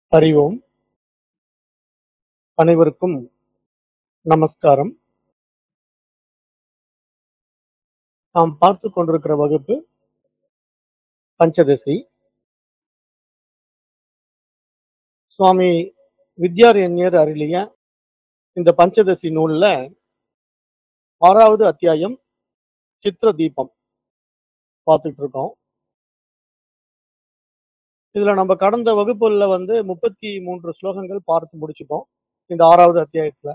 ஹரி ஓம் அனைவருக்கும் நமஸ்காரம் நாம் பார்த்து கொண்டிருக்கிற வகுப்பு பஞ்சதசி சுவாமி வித்யாரண்யர் அருளிய இந்த பஞ்சதசி நூல்ல ஆறாவது அத்தியாயம் சித்திர தீபம் பார்த்துட்டு இருக்கோம் இதுல நம்ம கடந்த வகுப்புல வந்து முப்பத்தி மூன்று ஸ்லோகங்கள் பார்த்து முடிச்சிட்டோம் இந்த ஆறாவது அத்தியாயத்துல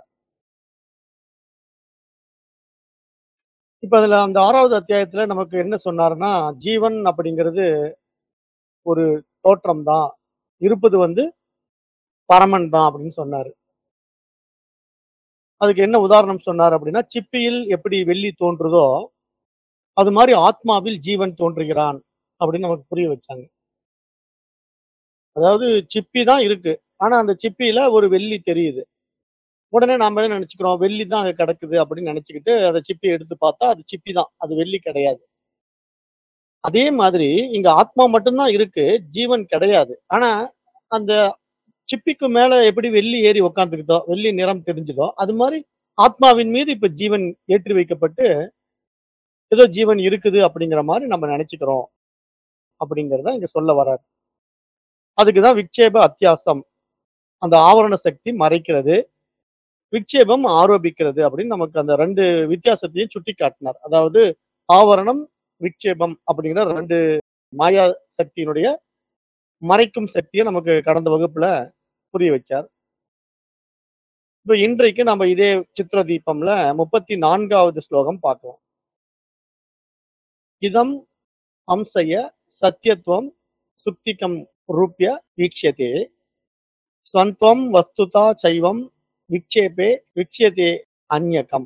இப்ப அதுல அந்த ஆறாவது அத்தியாயத்துல நமக்கு என்ன சொன்னாருன்னா ஜீவன் அப்படிங்கிறது ஒரு தோற்றம் தான் இருப்பது வந்து பரமன் தான் அப்படின்னு சொன்னாரு அதுக்கு என்ன உதாரணம் சொன்னார் அப்படின்னா சிப்பியில் எப்படி வெள்ளி தோன்றுதோ அது மாதிரி ஆத்மாவில் ஜீவன் தோன்றுகிறான் அப்படின்னு நமக்கு புரிய வச்சாங்க அதாவது சிப்பி தான் இருக்கு ஆனா அந்த சிப்பியில ஒரு வெள்ளி தெரியுது உடனே நாம என்ன நினைச்சுக்கிறோம் வெள்ளி தான் அங்க கிடக்குது அப்படின்னு நினைச்சுக்கிட்டு அதை சிப்பி எடுத்து பார்த்தா அது சிப்பி தான் அது வெள்ளி கிடையாது அதே மாதிரி இங்க ஆத்மா மட்டும்தான் இருக்கு ஜீவன் கிடையாது ஆனா அந்த சிப்பிக்கு மேல எப்படி வெள்ளி ஏறி உக்காந்துக்கிட்டோ வெள்ளி நிறம் தெரிஞ்சதோ அது மாதிரி ஆத்மாவின் மீது இப்ப ஜீவன் ஏற்றி வைக்கப்பட்டு ஏதோ ஜீவன் இருக்குது அப்படிங்கிற மாதிரி நம்ம நினைச்சுக்கிறோம் அப்படிங்கறத இங்க சொல்ல வர்றாரு அதுக்குதான் விக்ஷேப அத்தியாசம் அந்த ஆவரண சக்தி மறைக்கிறது விக்ஷேபம் ஆரோபிக்கிறது அப்படின்னு நமக்கு அந்த ரெண்டு வித்தியாசத்தையும் சுட்டி காட்டினார் அதாவது ஆவரணம் விக்ஷேபம் அப்படிங்கிற ரெண்டு மாயா சக்தியினுடைய மறைக்கும் சக்தியை நமக்கு கடந்த வகுப்புல புரிய வச்சார் இப்ப இன்றைக்கு நம்ம இதே சித்திர தீபம்ல முப்பத்தி நான்காவது ஸ்லோகம் பார்க்கலாம் இதம் அம்சய சத்தியத்துவம் சுக்திகம் ரூபிய வீக்ஷதே ஸ்வந்த்வம் வஸ்துதா சைவம் விக்ஷேபே விக்ஷியதே அந்யகம்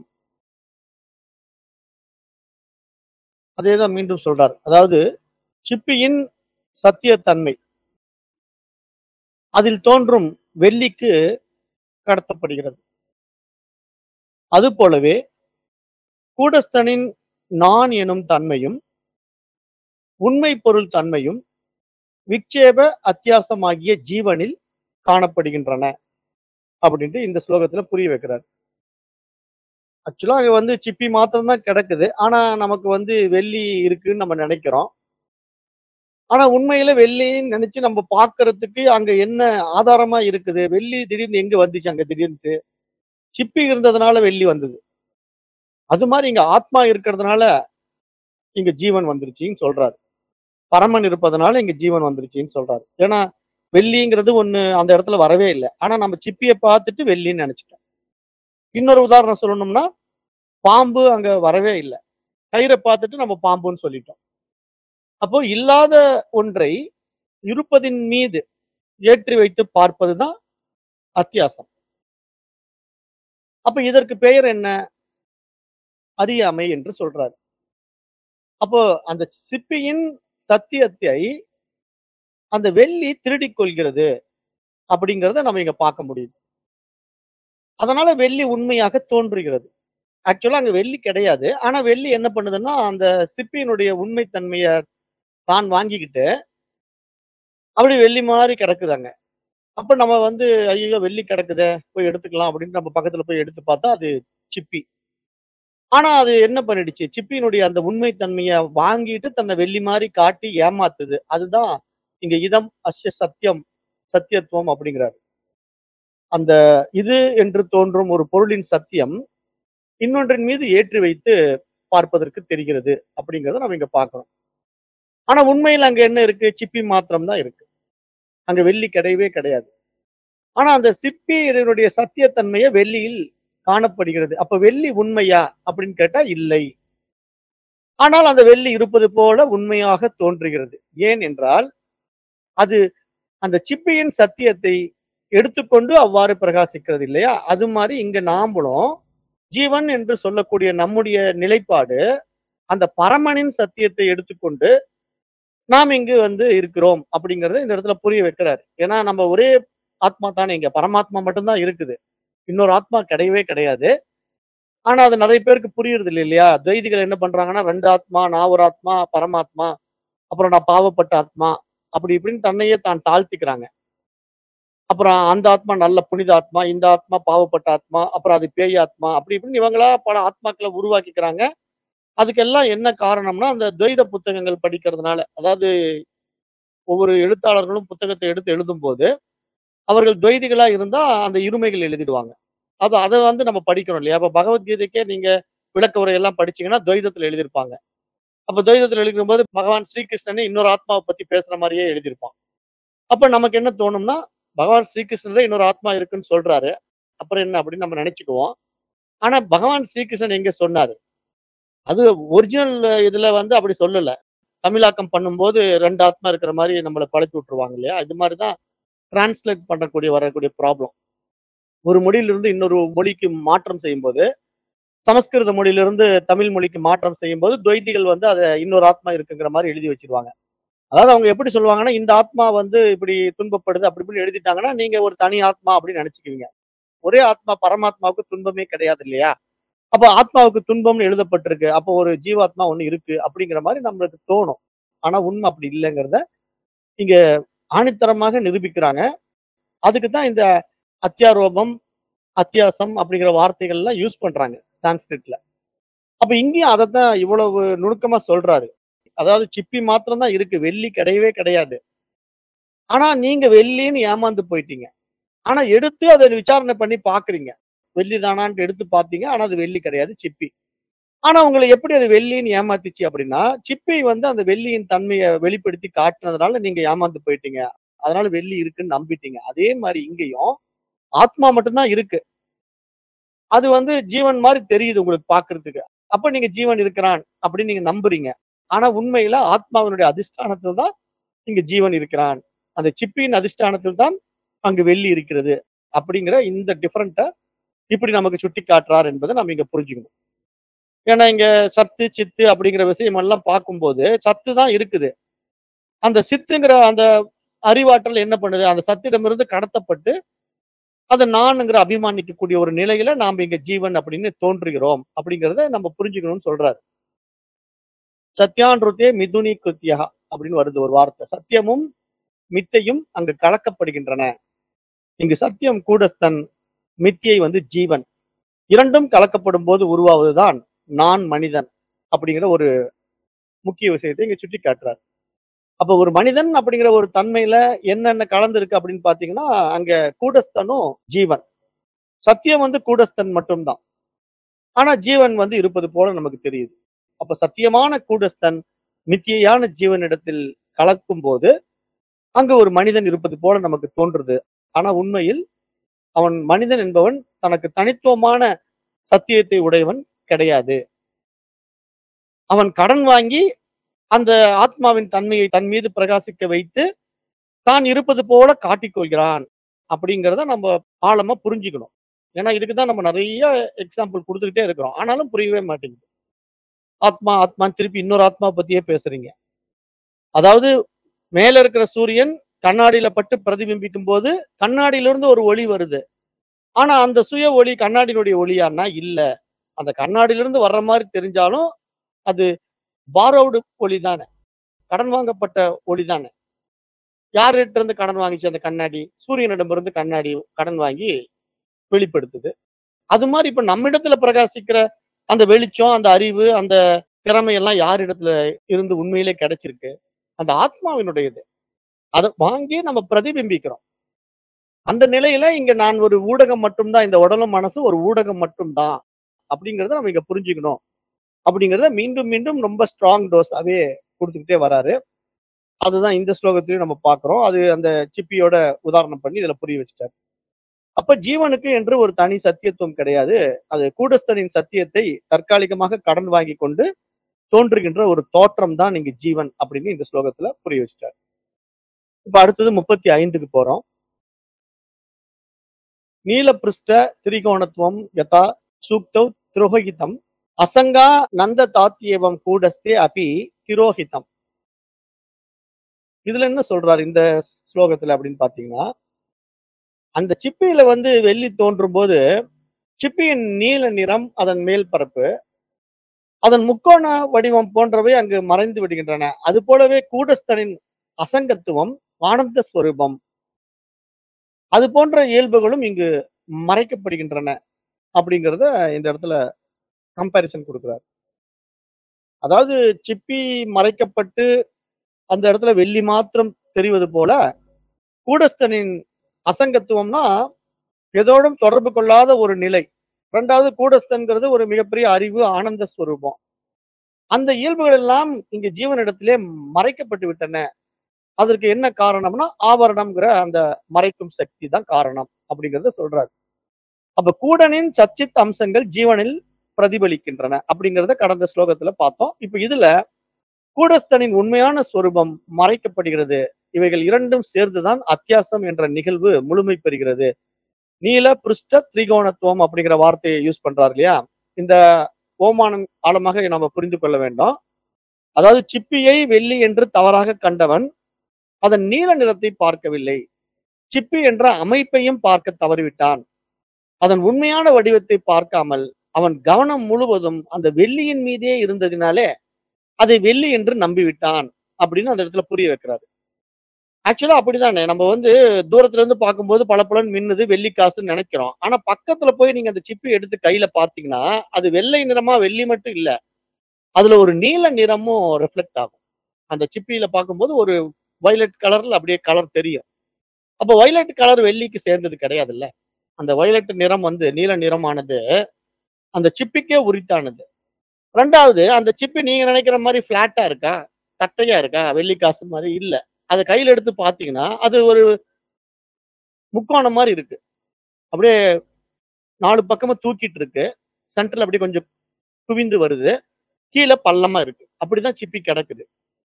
அதேதான் மீண்டும் சொல்றார் அதாவது சிப்பியின் சத்தியத்தன்மை அதில் தோன்றும் வெள்ளிக்கு கடத்தப்படுகிறது அது போலவே கூடஸ்தனின் நான் எனும் தன்மையும் உண்மை பொருள் தன்மையும் விக்ஷேப அத்தியாசமாகிய ஜீவனில் காணப்படுகின்றன அப்படின்ட்டு இந்த ஸ்லோகத்துல புரிய வைக்கிறார் ஆக்சுவலா அங்க வந்து சிப்பி மாத்திரம் தான் கிடக்குது ஆனா நமக்கு வந்து வெள்ளி இருக்குன்னு நம்ம நினைக்கிறோம் ஆனா உண்மையில வெள்ளின்னு நினைச்சு நம்ம பார்க்கிறதுக்கு அங்க என்ன ஆதாரமா இருக்குது வெள்ளி திடீர்னு எங்க வந்துச்சு அங்க திடீர்னு சிப்பி இருந்ததுனால வெள்ளி வந்தது அது மாதிரி இங்க ஆத்மா இருக்கிறதுனால இங்க ஜீவன் வந்துருச்சுன்னு சொல்றாரு பரமன் இருப்பதனால இங்க ஜீவன் வந்துருச்சுன்னு சொல்றாரு ஏன்னா வெள்ளிங்கிறது ஒண்ணு அந்த இடத்துல வரவே இல்லை ஆனா நம்ம சிப்பியை பார்த்துட்டு வெள்ளின்னு நினைச்சிட்டோம் இன்னொரு உதாரணம் சொல்லணும்னா பாம்பு அங்க வரவே இல்லை கயிறை பார்த்துட்டு நம்ம பாம்புன்னு சொல்லிட்டோம் அப்போ இல்லாத ஒன்றை இருப்பதின் மீது ஏற்றி வைத்து பார்ப்பதுதான் அத்தியாசம் அப்ப இதற்கு பெயர் என்ன அறியாமை என்று சொல்றாரு அப்போ அந்த சிப்பியின் சத்தியத்தை அந்த வெள்ளி திருடிக் கொள்கிறது அப்படிங்கிறத நம்ம இங்க பார்க்க முடியுது அதனால வெள்ளி உண்மையாக தோன்றுகிறது ஆக்சுவலா அங்க வெள்ளி கிடையாது ஆனா வெள்ளி என்ன பண்ணுதுன்னா அந்த சிப்பியினுடைய உண்மைத்தன்மைய தான் வாங்கிக்கிட்டு அப்படி வெள்ளி மாதிரி கிடக்குதாங்க அப்ப நம்ம வந்து ஐயோ வெள்ளி கிடக்குதே போய் எடுத்துக்கலாம் அப்படின்னு நம்ம பக்கத்துல போய் எடுத்து பார்த்தா அது சிப்பி ஆனா அது என்ன பண்ணிடுச்சு சிப்பியினுடைய அந்த உண்மைத்தன்மையை வாங்கிட்டு தன்னை வெள்ளி மாதிரி காட்டி ஏமாத்துது அதுதான் இங்க இதம் அஸ்ய சத்தியம் சத்தியத்துவம் அப்படிங்கிறாரு அந்த இது என்று தோன்றும் ஒரு பொருளின் சத்தியம் இன்னொன்றின் மீது ஏற்றி வைத்து பார்ப்பதற்கு தெரிகிறது அப்படிங்கறத நம்ம இங்க பார்க்கிறோம் ஆனா உண்மையில் அங்க என்ன இருக்கு சிப்பி மாத்திரம் தான் இருக்கு அங்க வெள்ளி கிடையவே கிடையாது ஆனா அந்த சிப்பியினுடைய சத்தியத்தன்மையை வெள்ளியில் காணப்படுகிறது அப்ப வெள்ளி உண்மையா அப்படின்னு கேட்டா இல்லை ஆனால் அந்த வெள்ளி இருப்பது போல உண்மையாக தோன்றுகிறது ஏன் என்றால் அது அந்த சிப்பியின் சத்தியத்தை எடுத்துக்கொண்டு அவ்வாறு பிரகாசிக்கிறது இல்லையா அது மாதிரி இங்க நாமளும் ஜீவன் என்று சொல்லக்கூடிய நம்முடைய நிலைப்பாடு அந்த பரமனின் சத்தியத்தை எடுத்துக்கொண்டு நாம் இங்கு வந்து இருக்கிறோம் அப்படிங்கறத இந்த இடத்துல புரிய வைக்கிறார் ஏன்னா நம்ம ஒரே ஆத்மா தானே இங்க பரமாத்மா மட்டும்தான் இருக்குது இன்னொரு ஆத்மா கிடையவே கிடையாது ஆனா அது நிறைய பேருக்கு புரியுறது இல்லை இல்லையா துவைதிகள் என்ன பண்றாங்கன்னா ரெண்டு ஆத்மா நான் ஒரு ஆத்மா பரமாத்மா அப்புறம் நான் பாவப்பட்ட ஆத்மா அப்படி இப்படின்னு தன்னையே தான் தாழ்த்திக்கிறாங்க அப்புறம் அந்த ஆத்மா நல்ல புனித ஆத்மா, இந்த ஆத்மா பாவப்பட்ட ஆத்மா, அப்புறம் அது பேய் ஆத்மா அப்படி இப்படின்னு இவங்களா பல ஆத்மாக்கள உருவாக்கிக்கிறாங்க. அதுக்கெல்லாம் என்ன காரணம்னா, அந்த துவைத புத்தகங்கள் படிக்கிறதுனால. அதாவது ஒவ்வொரு எழுத்தாளர்களும் புத்தகத்த எடுத்து எழுதும்போது, அவர்கள் துவைதிகளா இருந்தா அந்த இருமைகள் எழுதிடுவாங்க. அப்ப அத வந்து நம்ம படிக்கணும் இல்லையா? அப்ப பகவத்கீதைக்கே நீங்க விளக்க உரையெல்லாம் படிச்சீங்கன்னா, துவைதத்துல எழுதியிருப்பாங்க. அப்ப துவைதத்துல எழுதிக்கும்போது பகவான் ஸ்ரீகிருஷ்ணனே இன்னொரு ஆத்மாவ பத்தி பேசுற மாரியே எழுதியிருப்பான். அப்ப நமக்கு என்ன தோணும்னா, பகவான் ஸ்ரீகிருஷ்ணரே இன்னொரு ஆத்மா இருக்குன்னு சொல்றாரு. அப்புறம் என்ன அப்படின்னு நம்ம நெனச்சுக்குவோம். ஆனா பகவான் ஸ்ரீகிருஷ்ணன் எங்க சொன்னாரு? அது ஒரிஜினல் இதுல வந்து அப்படி சொல்லல. தமிழாக்கம் பண்ணும்போது 2 ஆத்மா இருக்கிற மாரி நம்மள பழப்பி விட்டுருவாங்க இல்லையா? இது மாரி தான் டிரான்ஸ்லேட் பண்ணக்கூடிய வரக்கூடிய ப்ராப்ளம். ஒரு மொழியிலிருந்து இன்னொரு மொழிக்கு மாற்றம் செய்யும்போது, சமஸ்கிருத மொழியிலிருந்து தமிழ் மொழிக்கு மாற்றம் செய்யும்போது, துவைதிகள் வந்து அத இன்னொரு ஆத்மா இருக்குங்கிற மாரி எழுதி வச்சுருவாங்க. அதாவது அவங்க எப்படி சொல்லுவாங்கன்னா, இந்த ஆத்மா வந்து இப்படி துன்பப்படுது அப்படி இப்படின்னு எழுதிட்டாங்கன்னா, நீங்க ஒரு தனி ஆத்மா அப்படின்னு நெனச்சுக்குவீங்க. ஒரே ஆத்மா பரமாத்மாவுக்கு துன்பமே கிடையாது இல்லையா? அப்ப ஆத்மாவுக்கு துன்பம்னு எழுதப்பட்டிருக்கு. அப்போ ஒரு ஜீவாத்மா ஒண்ணு இருக்கு அப்படிங்கிற மாரி நம்மளுக்கு தோணும். ஆனா உண்மை அப்படி இல்லங்கிறத இங்க ஆணித்தரமாக நிரூபிக்கிறாங்க. அதுக்கு தான் இந்த அத்தியாரோபம், அத்தியாசம் அப்படிங்கிற வார்த்தைகள்லாம் யூஸ் பண்றாங்க சான்ஸ்கிரிட்ல. அப்ப இங்கேயும் அதத்தான் இவ்வளவு நுணுக்கமா சொல்றாரு. அதாவது சிப்பி மாத்திரம் தான் இருக்கு. வெள்ளி கிடையவே கிடையாது. ஆனா நீங்க வெள்ளின்னு ஏமாந்து போயிட்டீங்க. ஆனா எடுத்து அத விசாரணை பண்ணி பார்க்குறீங்க. வெள்ளி தானான்ட்டு எடுத்து பார்த்தீங்க. ஆனா அது வெள்ளி கிடையாது. சிப்பி. ஆனா உங்கள எப்படி அது வெள்ளின்னு ஏமாத்துச்சு அப்படின்னா, சிப்பி வந்து அந்த வெள்ளியின் தன்மைய வெளிப்படுத்தி காட்டுனதுனால நீங்க ஏமாந்து போயிட்டீங்க. அதனால வெள்ளி இருக்குன்னு நம்பிட்டீங்க. அதே மாரி இங்கேயும் ஆத்மா மட்டும் தான் இருக்கு. அது வந்து ஜீவன் மாரி தெரியுது உங்களுக்கு பார்க்கறதுக்கு. அப்ப நீங்க ஜீவன் இருக்கிறான் அப்படின்னு நீங்க நம்புறீங்க. ஆனா உண்மையில ஆத்மாவினுடைய அதிஷ்டானத்துல தான் இங்க ஜீவன் இருக்கிறான். அந்த சிப்பியின் அதிஷ்டானத்தில் தான் அங்கு வெள்ளி இருக்கிறது. அப்படிங்கிற இந்த டிஃபரண்ட்ட இப்படி நமக்கு சுட்டிக் காட்டுறார் என்பத நம்ம இங்க புரிஞ்சுக்கணும். ஏன்னா இங்க சத்து, சித்து அப்படிங்கிற விஷயமெல்லாம் பார்க்கும்போது, சத்து தான் இருக்குது. அந்த சித்துங்கிற அந்த அறிவாற்றல் என்ன பண்ணுது? அந்த சத்திடமிருந்து கடத்தப்பட்டு, அத நான்ங்கிற அபிமானிக்கக்கூடிய ஒரு நிலையில நாம இங்க ஜீவன் அப்படின்னு தோன்றுகிறோம். அப்படிங்கிறத நம்ம புரிஞ்சுக்கணும்னு சொல்றாரு. சத்யான்ருத்தே மிதுனி கிருத்யஹ அப்படின்னு வருது ஒரு வார்த்தை. சத்தியமும், மித்தையும் அங்கு கலக்கப்படுகின்றன. இங்கு சத்தியம் கூடஸ்தன், மித்தியை வந்து ஜீவன். 2ம் கலக்கப்படும்போது உருவாவதுதான் நான் மனிதன் அப்படிங்கிற ஒரு முக்கிய விஷயத்தை இங்க சுட்டிக் காட்டுறார். அப்ப ஒரு மனிதன் அப்படிங்கிற ஒரு தன்மையில என்னென்ன கலந்திருக்கு அப்படின்னு பார்த்தீங்கன்னா, அங்க கூடஸ்தனும் ஜீவன். சத்தியம் வந்து கூடஸ்தன் மட்டும் தான். ஆனா ஜீவன் வந்து இருப்பது போல நமக்கு தெரியுது. அப்ப சத்தியமான கூடஸ்தன் மித்தியையான ஜீவனிடத்தில் கலக்கும்போது, அங்க ஒரு மனிதன் இருப்பது போல நமக்கு தோன்றுது. ஆனா உண்மையில் அவன் மனிதன் என்பவன் தனக்கு தனித்துவமான சத்தியத்தை உடையவன் கிடையாது. அவன் கடன் வாங்கி அந்த ஆத்மாவின் தன்மையை தன் மீது பிரகாசிக்க வைத்து, தான் இருப்பது போல காட்டிக் கொள்கிறான். அப்படிங்கிறத நம்ம ஆழமா புரிஞ்சுக்கணும். ஏன்னா இதுக்கு தான் நம்ம நெறைய எக்ஸாம்பிள் குடுத்துக்கிட்டே இருக்கிறோம். ஆனாலும் புரியவே மாட்டேங்குது. ஆத்மா, ஆத்மான்னு திருப்பி இன்னொரு ஆத்மாவ பத்தியே பேசுறீங்க. அதாவது மேல இருக்கிற சூரியன் கண்ணாடியில பட்டு பிரதிபிம்பிக்கும்போது, கண்ணாடியிலிருந்து ஒரு ஒளி வருது. ஆனா அந்த சுய ஒளி கண்ணாடியினுடைய ஒளியான்னா இல்ல. அந்த கண்ணாடியிலிருந்து வர்ற மாரி தெரிஞ்சாலும், அது பாரோவ்டு ஒளி தானே. கடன் வாங்கப்பட்ட ஒளி தானே. யார்கிட்ட இருந்து கடன் வாங்குச்சு அந்த கண்ணாடி? சூரியனிடமிருந்து கண்ணாடி கடன் வாங்கி வெளிப்படுத்துது. அது மாரி இப்ப நம்மிடத்துல பிரகாசிக்கிற அந்த வெளிச்சம், அந்த அறிவு, அந்த திறமை எல்லாம் யாரிடத்துல இருந்து உண்மையிலே கிடைச்சிருக்கு? அந்த ஆத்மாவினுடையது. அத வாங்கி நம்ம பிரதிபிம்பிக்கிறோம். அந்த நிலையில இங்க நான் ஒரு ஊடகம் மட்டும் தான். இந்த உடலும், மனசும் ஒரு ஊடகம் மட்டும் தான். அப்படிங்கிறத நம்ம இங்க புரிஞ்சுக்கணும். அப்படிங்கிறத மீண்டும், மீண்டும் ரொம்ப ஸ்ட்ராங் டோஸாவே குடுத்துக்கிட்டே வராரு. அதுதான் இந்த ஸ்லோகத்திலயும் நம்ம பார்க்கிறோம். அது அந்த சிப்பியோட உதாரணம் பண்ணி இதுல புரிய வச்சுட்டாரு. அப்ப ஜீவனுக்கு என்று ஒரு தனி சத்தியத்துவம் கிடையாது. அது கூடஸ்தனின் சத்தியத்தை தற்காலிகமாக கடன் வாங்கிக் கொண்டு தோன்றுகின்ற ஒரு தோற்றம் தான் இங்கு ஜீவன் அப்படின்னு இந்த ஸ்லோகத்துல புரிய வச்சுட்டாரு. இப்ப அடுத்தது 35க்கு போறோம். நீலபிருஷ்ட திரிகோணத்துவம் யதா சூக்தௌ திரோஹிதம் அசங்கா நந்த தாத்யேவம் கூடஸ்தே அபி திரோஹிதம். இதுல என்ன சொல்றாரு இந்த ஸ்லோகத்துல அப்படின்னு பார்த்தீங்கன்னா, அந்த சிப்பியில வந்து வெள்ளி தோன்றும்போது, சிப்பியின் நீல நிறம், அதன் மேல் பரப்பு, அதன் முக்கோண வடிவம் போன்றவை அங்கு மறைந்து விடுகின்றன. அதுபோலவே கூடஸ்தனின் அசங்கத்துவம், ஆனந்த ஸ்வரூபம் அது போன்ற இயல்புகளும் இங்கு மறைக்கப்படுகின்றன அப்படிங்கிறத இந்த இடத்துல கம்பேரிசன் கொடுக்கிறார் அதாவது சிப்பி மறைக்கப்பட்டு அந்த இடத்துல வெள்ளி மாத்திரம் தெரிவது போல கூடஸ்தனின் அசங்கத்துவம்னா எதோடும் தொடர்பு கொள்ளாத ஒரு நிலை இரண்டாவது கூடஸ்தன்கிறது ஒரு மிகப்பெரிய அறிவு ஆனந்த ஸ்வரூபம் அந்த இயல்புகள் எல்லாம் இங்க ஜீவனிடத்திலே மறைக்கப்பட்டு விட்டன அதற்கு என்ன காரணம்னா ஆவரணம்ங்கிற அந்த மறைக்கும் சக்தி தான் காரணம் அப்படிங்கறத சொல்றாரு அப்ப கூடனின் சச்சித் அம்சங்கள் ஜீவனில் பிரதிபலிக்கின்றன அப்படிங்கறத கடந்த ஸ்லோகத்துல பார்த்தோம் இப்ப இதுல கூடஸ்தனின் உண்மையான ஸ்வரூபம் மறைக்கப்படுகிறது இவைகள் இரண்டும் சேர்ந்துதான் அத்தியாசம் என்ற நிகழ்வு முழுமை பெறுகிறது நீல பிருஷ்ட திரிகோணத்துவம் அப்படிங்கிற வார்த்தையை யூஸ் பண்றாரு இல்லையா இந்த ஓமானம் ஆழமாக நம்ம புரிந்து கொள்ள வேண்டும் அதாவது சிப்பியை வெள்ளி என்று தவறாக கண்டவன் அதன் நீல நிறத்தை பார்க்கவில்லை சிப்பி என்ற அமைப்பையும் பார்க்க தவறிவிட்டான் அதன் உண்மையான வடிவத்தை பார்க்காமல் அவன் கவனம் முழுவதும் அந்த வெள்ளியின் மீதே இருந்ததினாலே அதை வெள்ளி என்று நம்பிவிட்டான் அப்படின்னு அந்த இடத்துல புரிய வைக்கிறாரு ஆக்சுவலா அப்படிதானே நம்ம வந்து தூரத்துல இருந்து பார்க்கும்போது பளபளன்னு மின்னுது வெள்ளி காசுன்னு நினைக்கிறோம் ஆனா பக்கத்துல போய் நீங்க அந்த சிப்பி எடுத்து கையில பார்த்தீங்கன்னா அது வெள்ளை நிறமா வெள்ளி மட்டும் இல்ல அதுல ஒரு நீல நிறமும் ரிஃப்ளெக்ட் ஆகும் அந்த சிப்பியில பார்க்கும்போது ஒரு வயலட் கலர்ல அப்படியே கலர் தெரியும் அப்ப வயலட் கலர் வெள்ளிக்கு சேர்ந்தது கிடையாதுல்ல அந்த வயலட் நிறம் வந்து நீல நிறமானது அந்த சிப்பிக்கே உரித்தானது ரெண்டாவது அந்த சிப்பி நீங்க நினைக்கிற மாதிரி பிளாட்டா இருக்கா தட்டையா இருக்கா வெள்ளி காசு மாதிரி இல்ல அதை கையில எடுத்து பாத்தீங்கன்னா அது ஒரு முக்கோணம் மாதிரி இருக்கு அப்படியே நாலு பக்கமா தூக்கிட்டு இருக்கு சென்டர்ல அப்படியே கொஞ்சம் குவிந்து வருது கீழே பள்ளமா இருக்கு அப்படிதான் சிப்பி கிடக்குது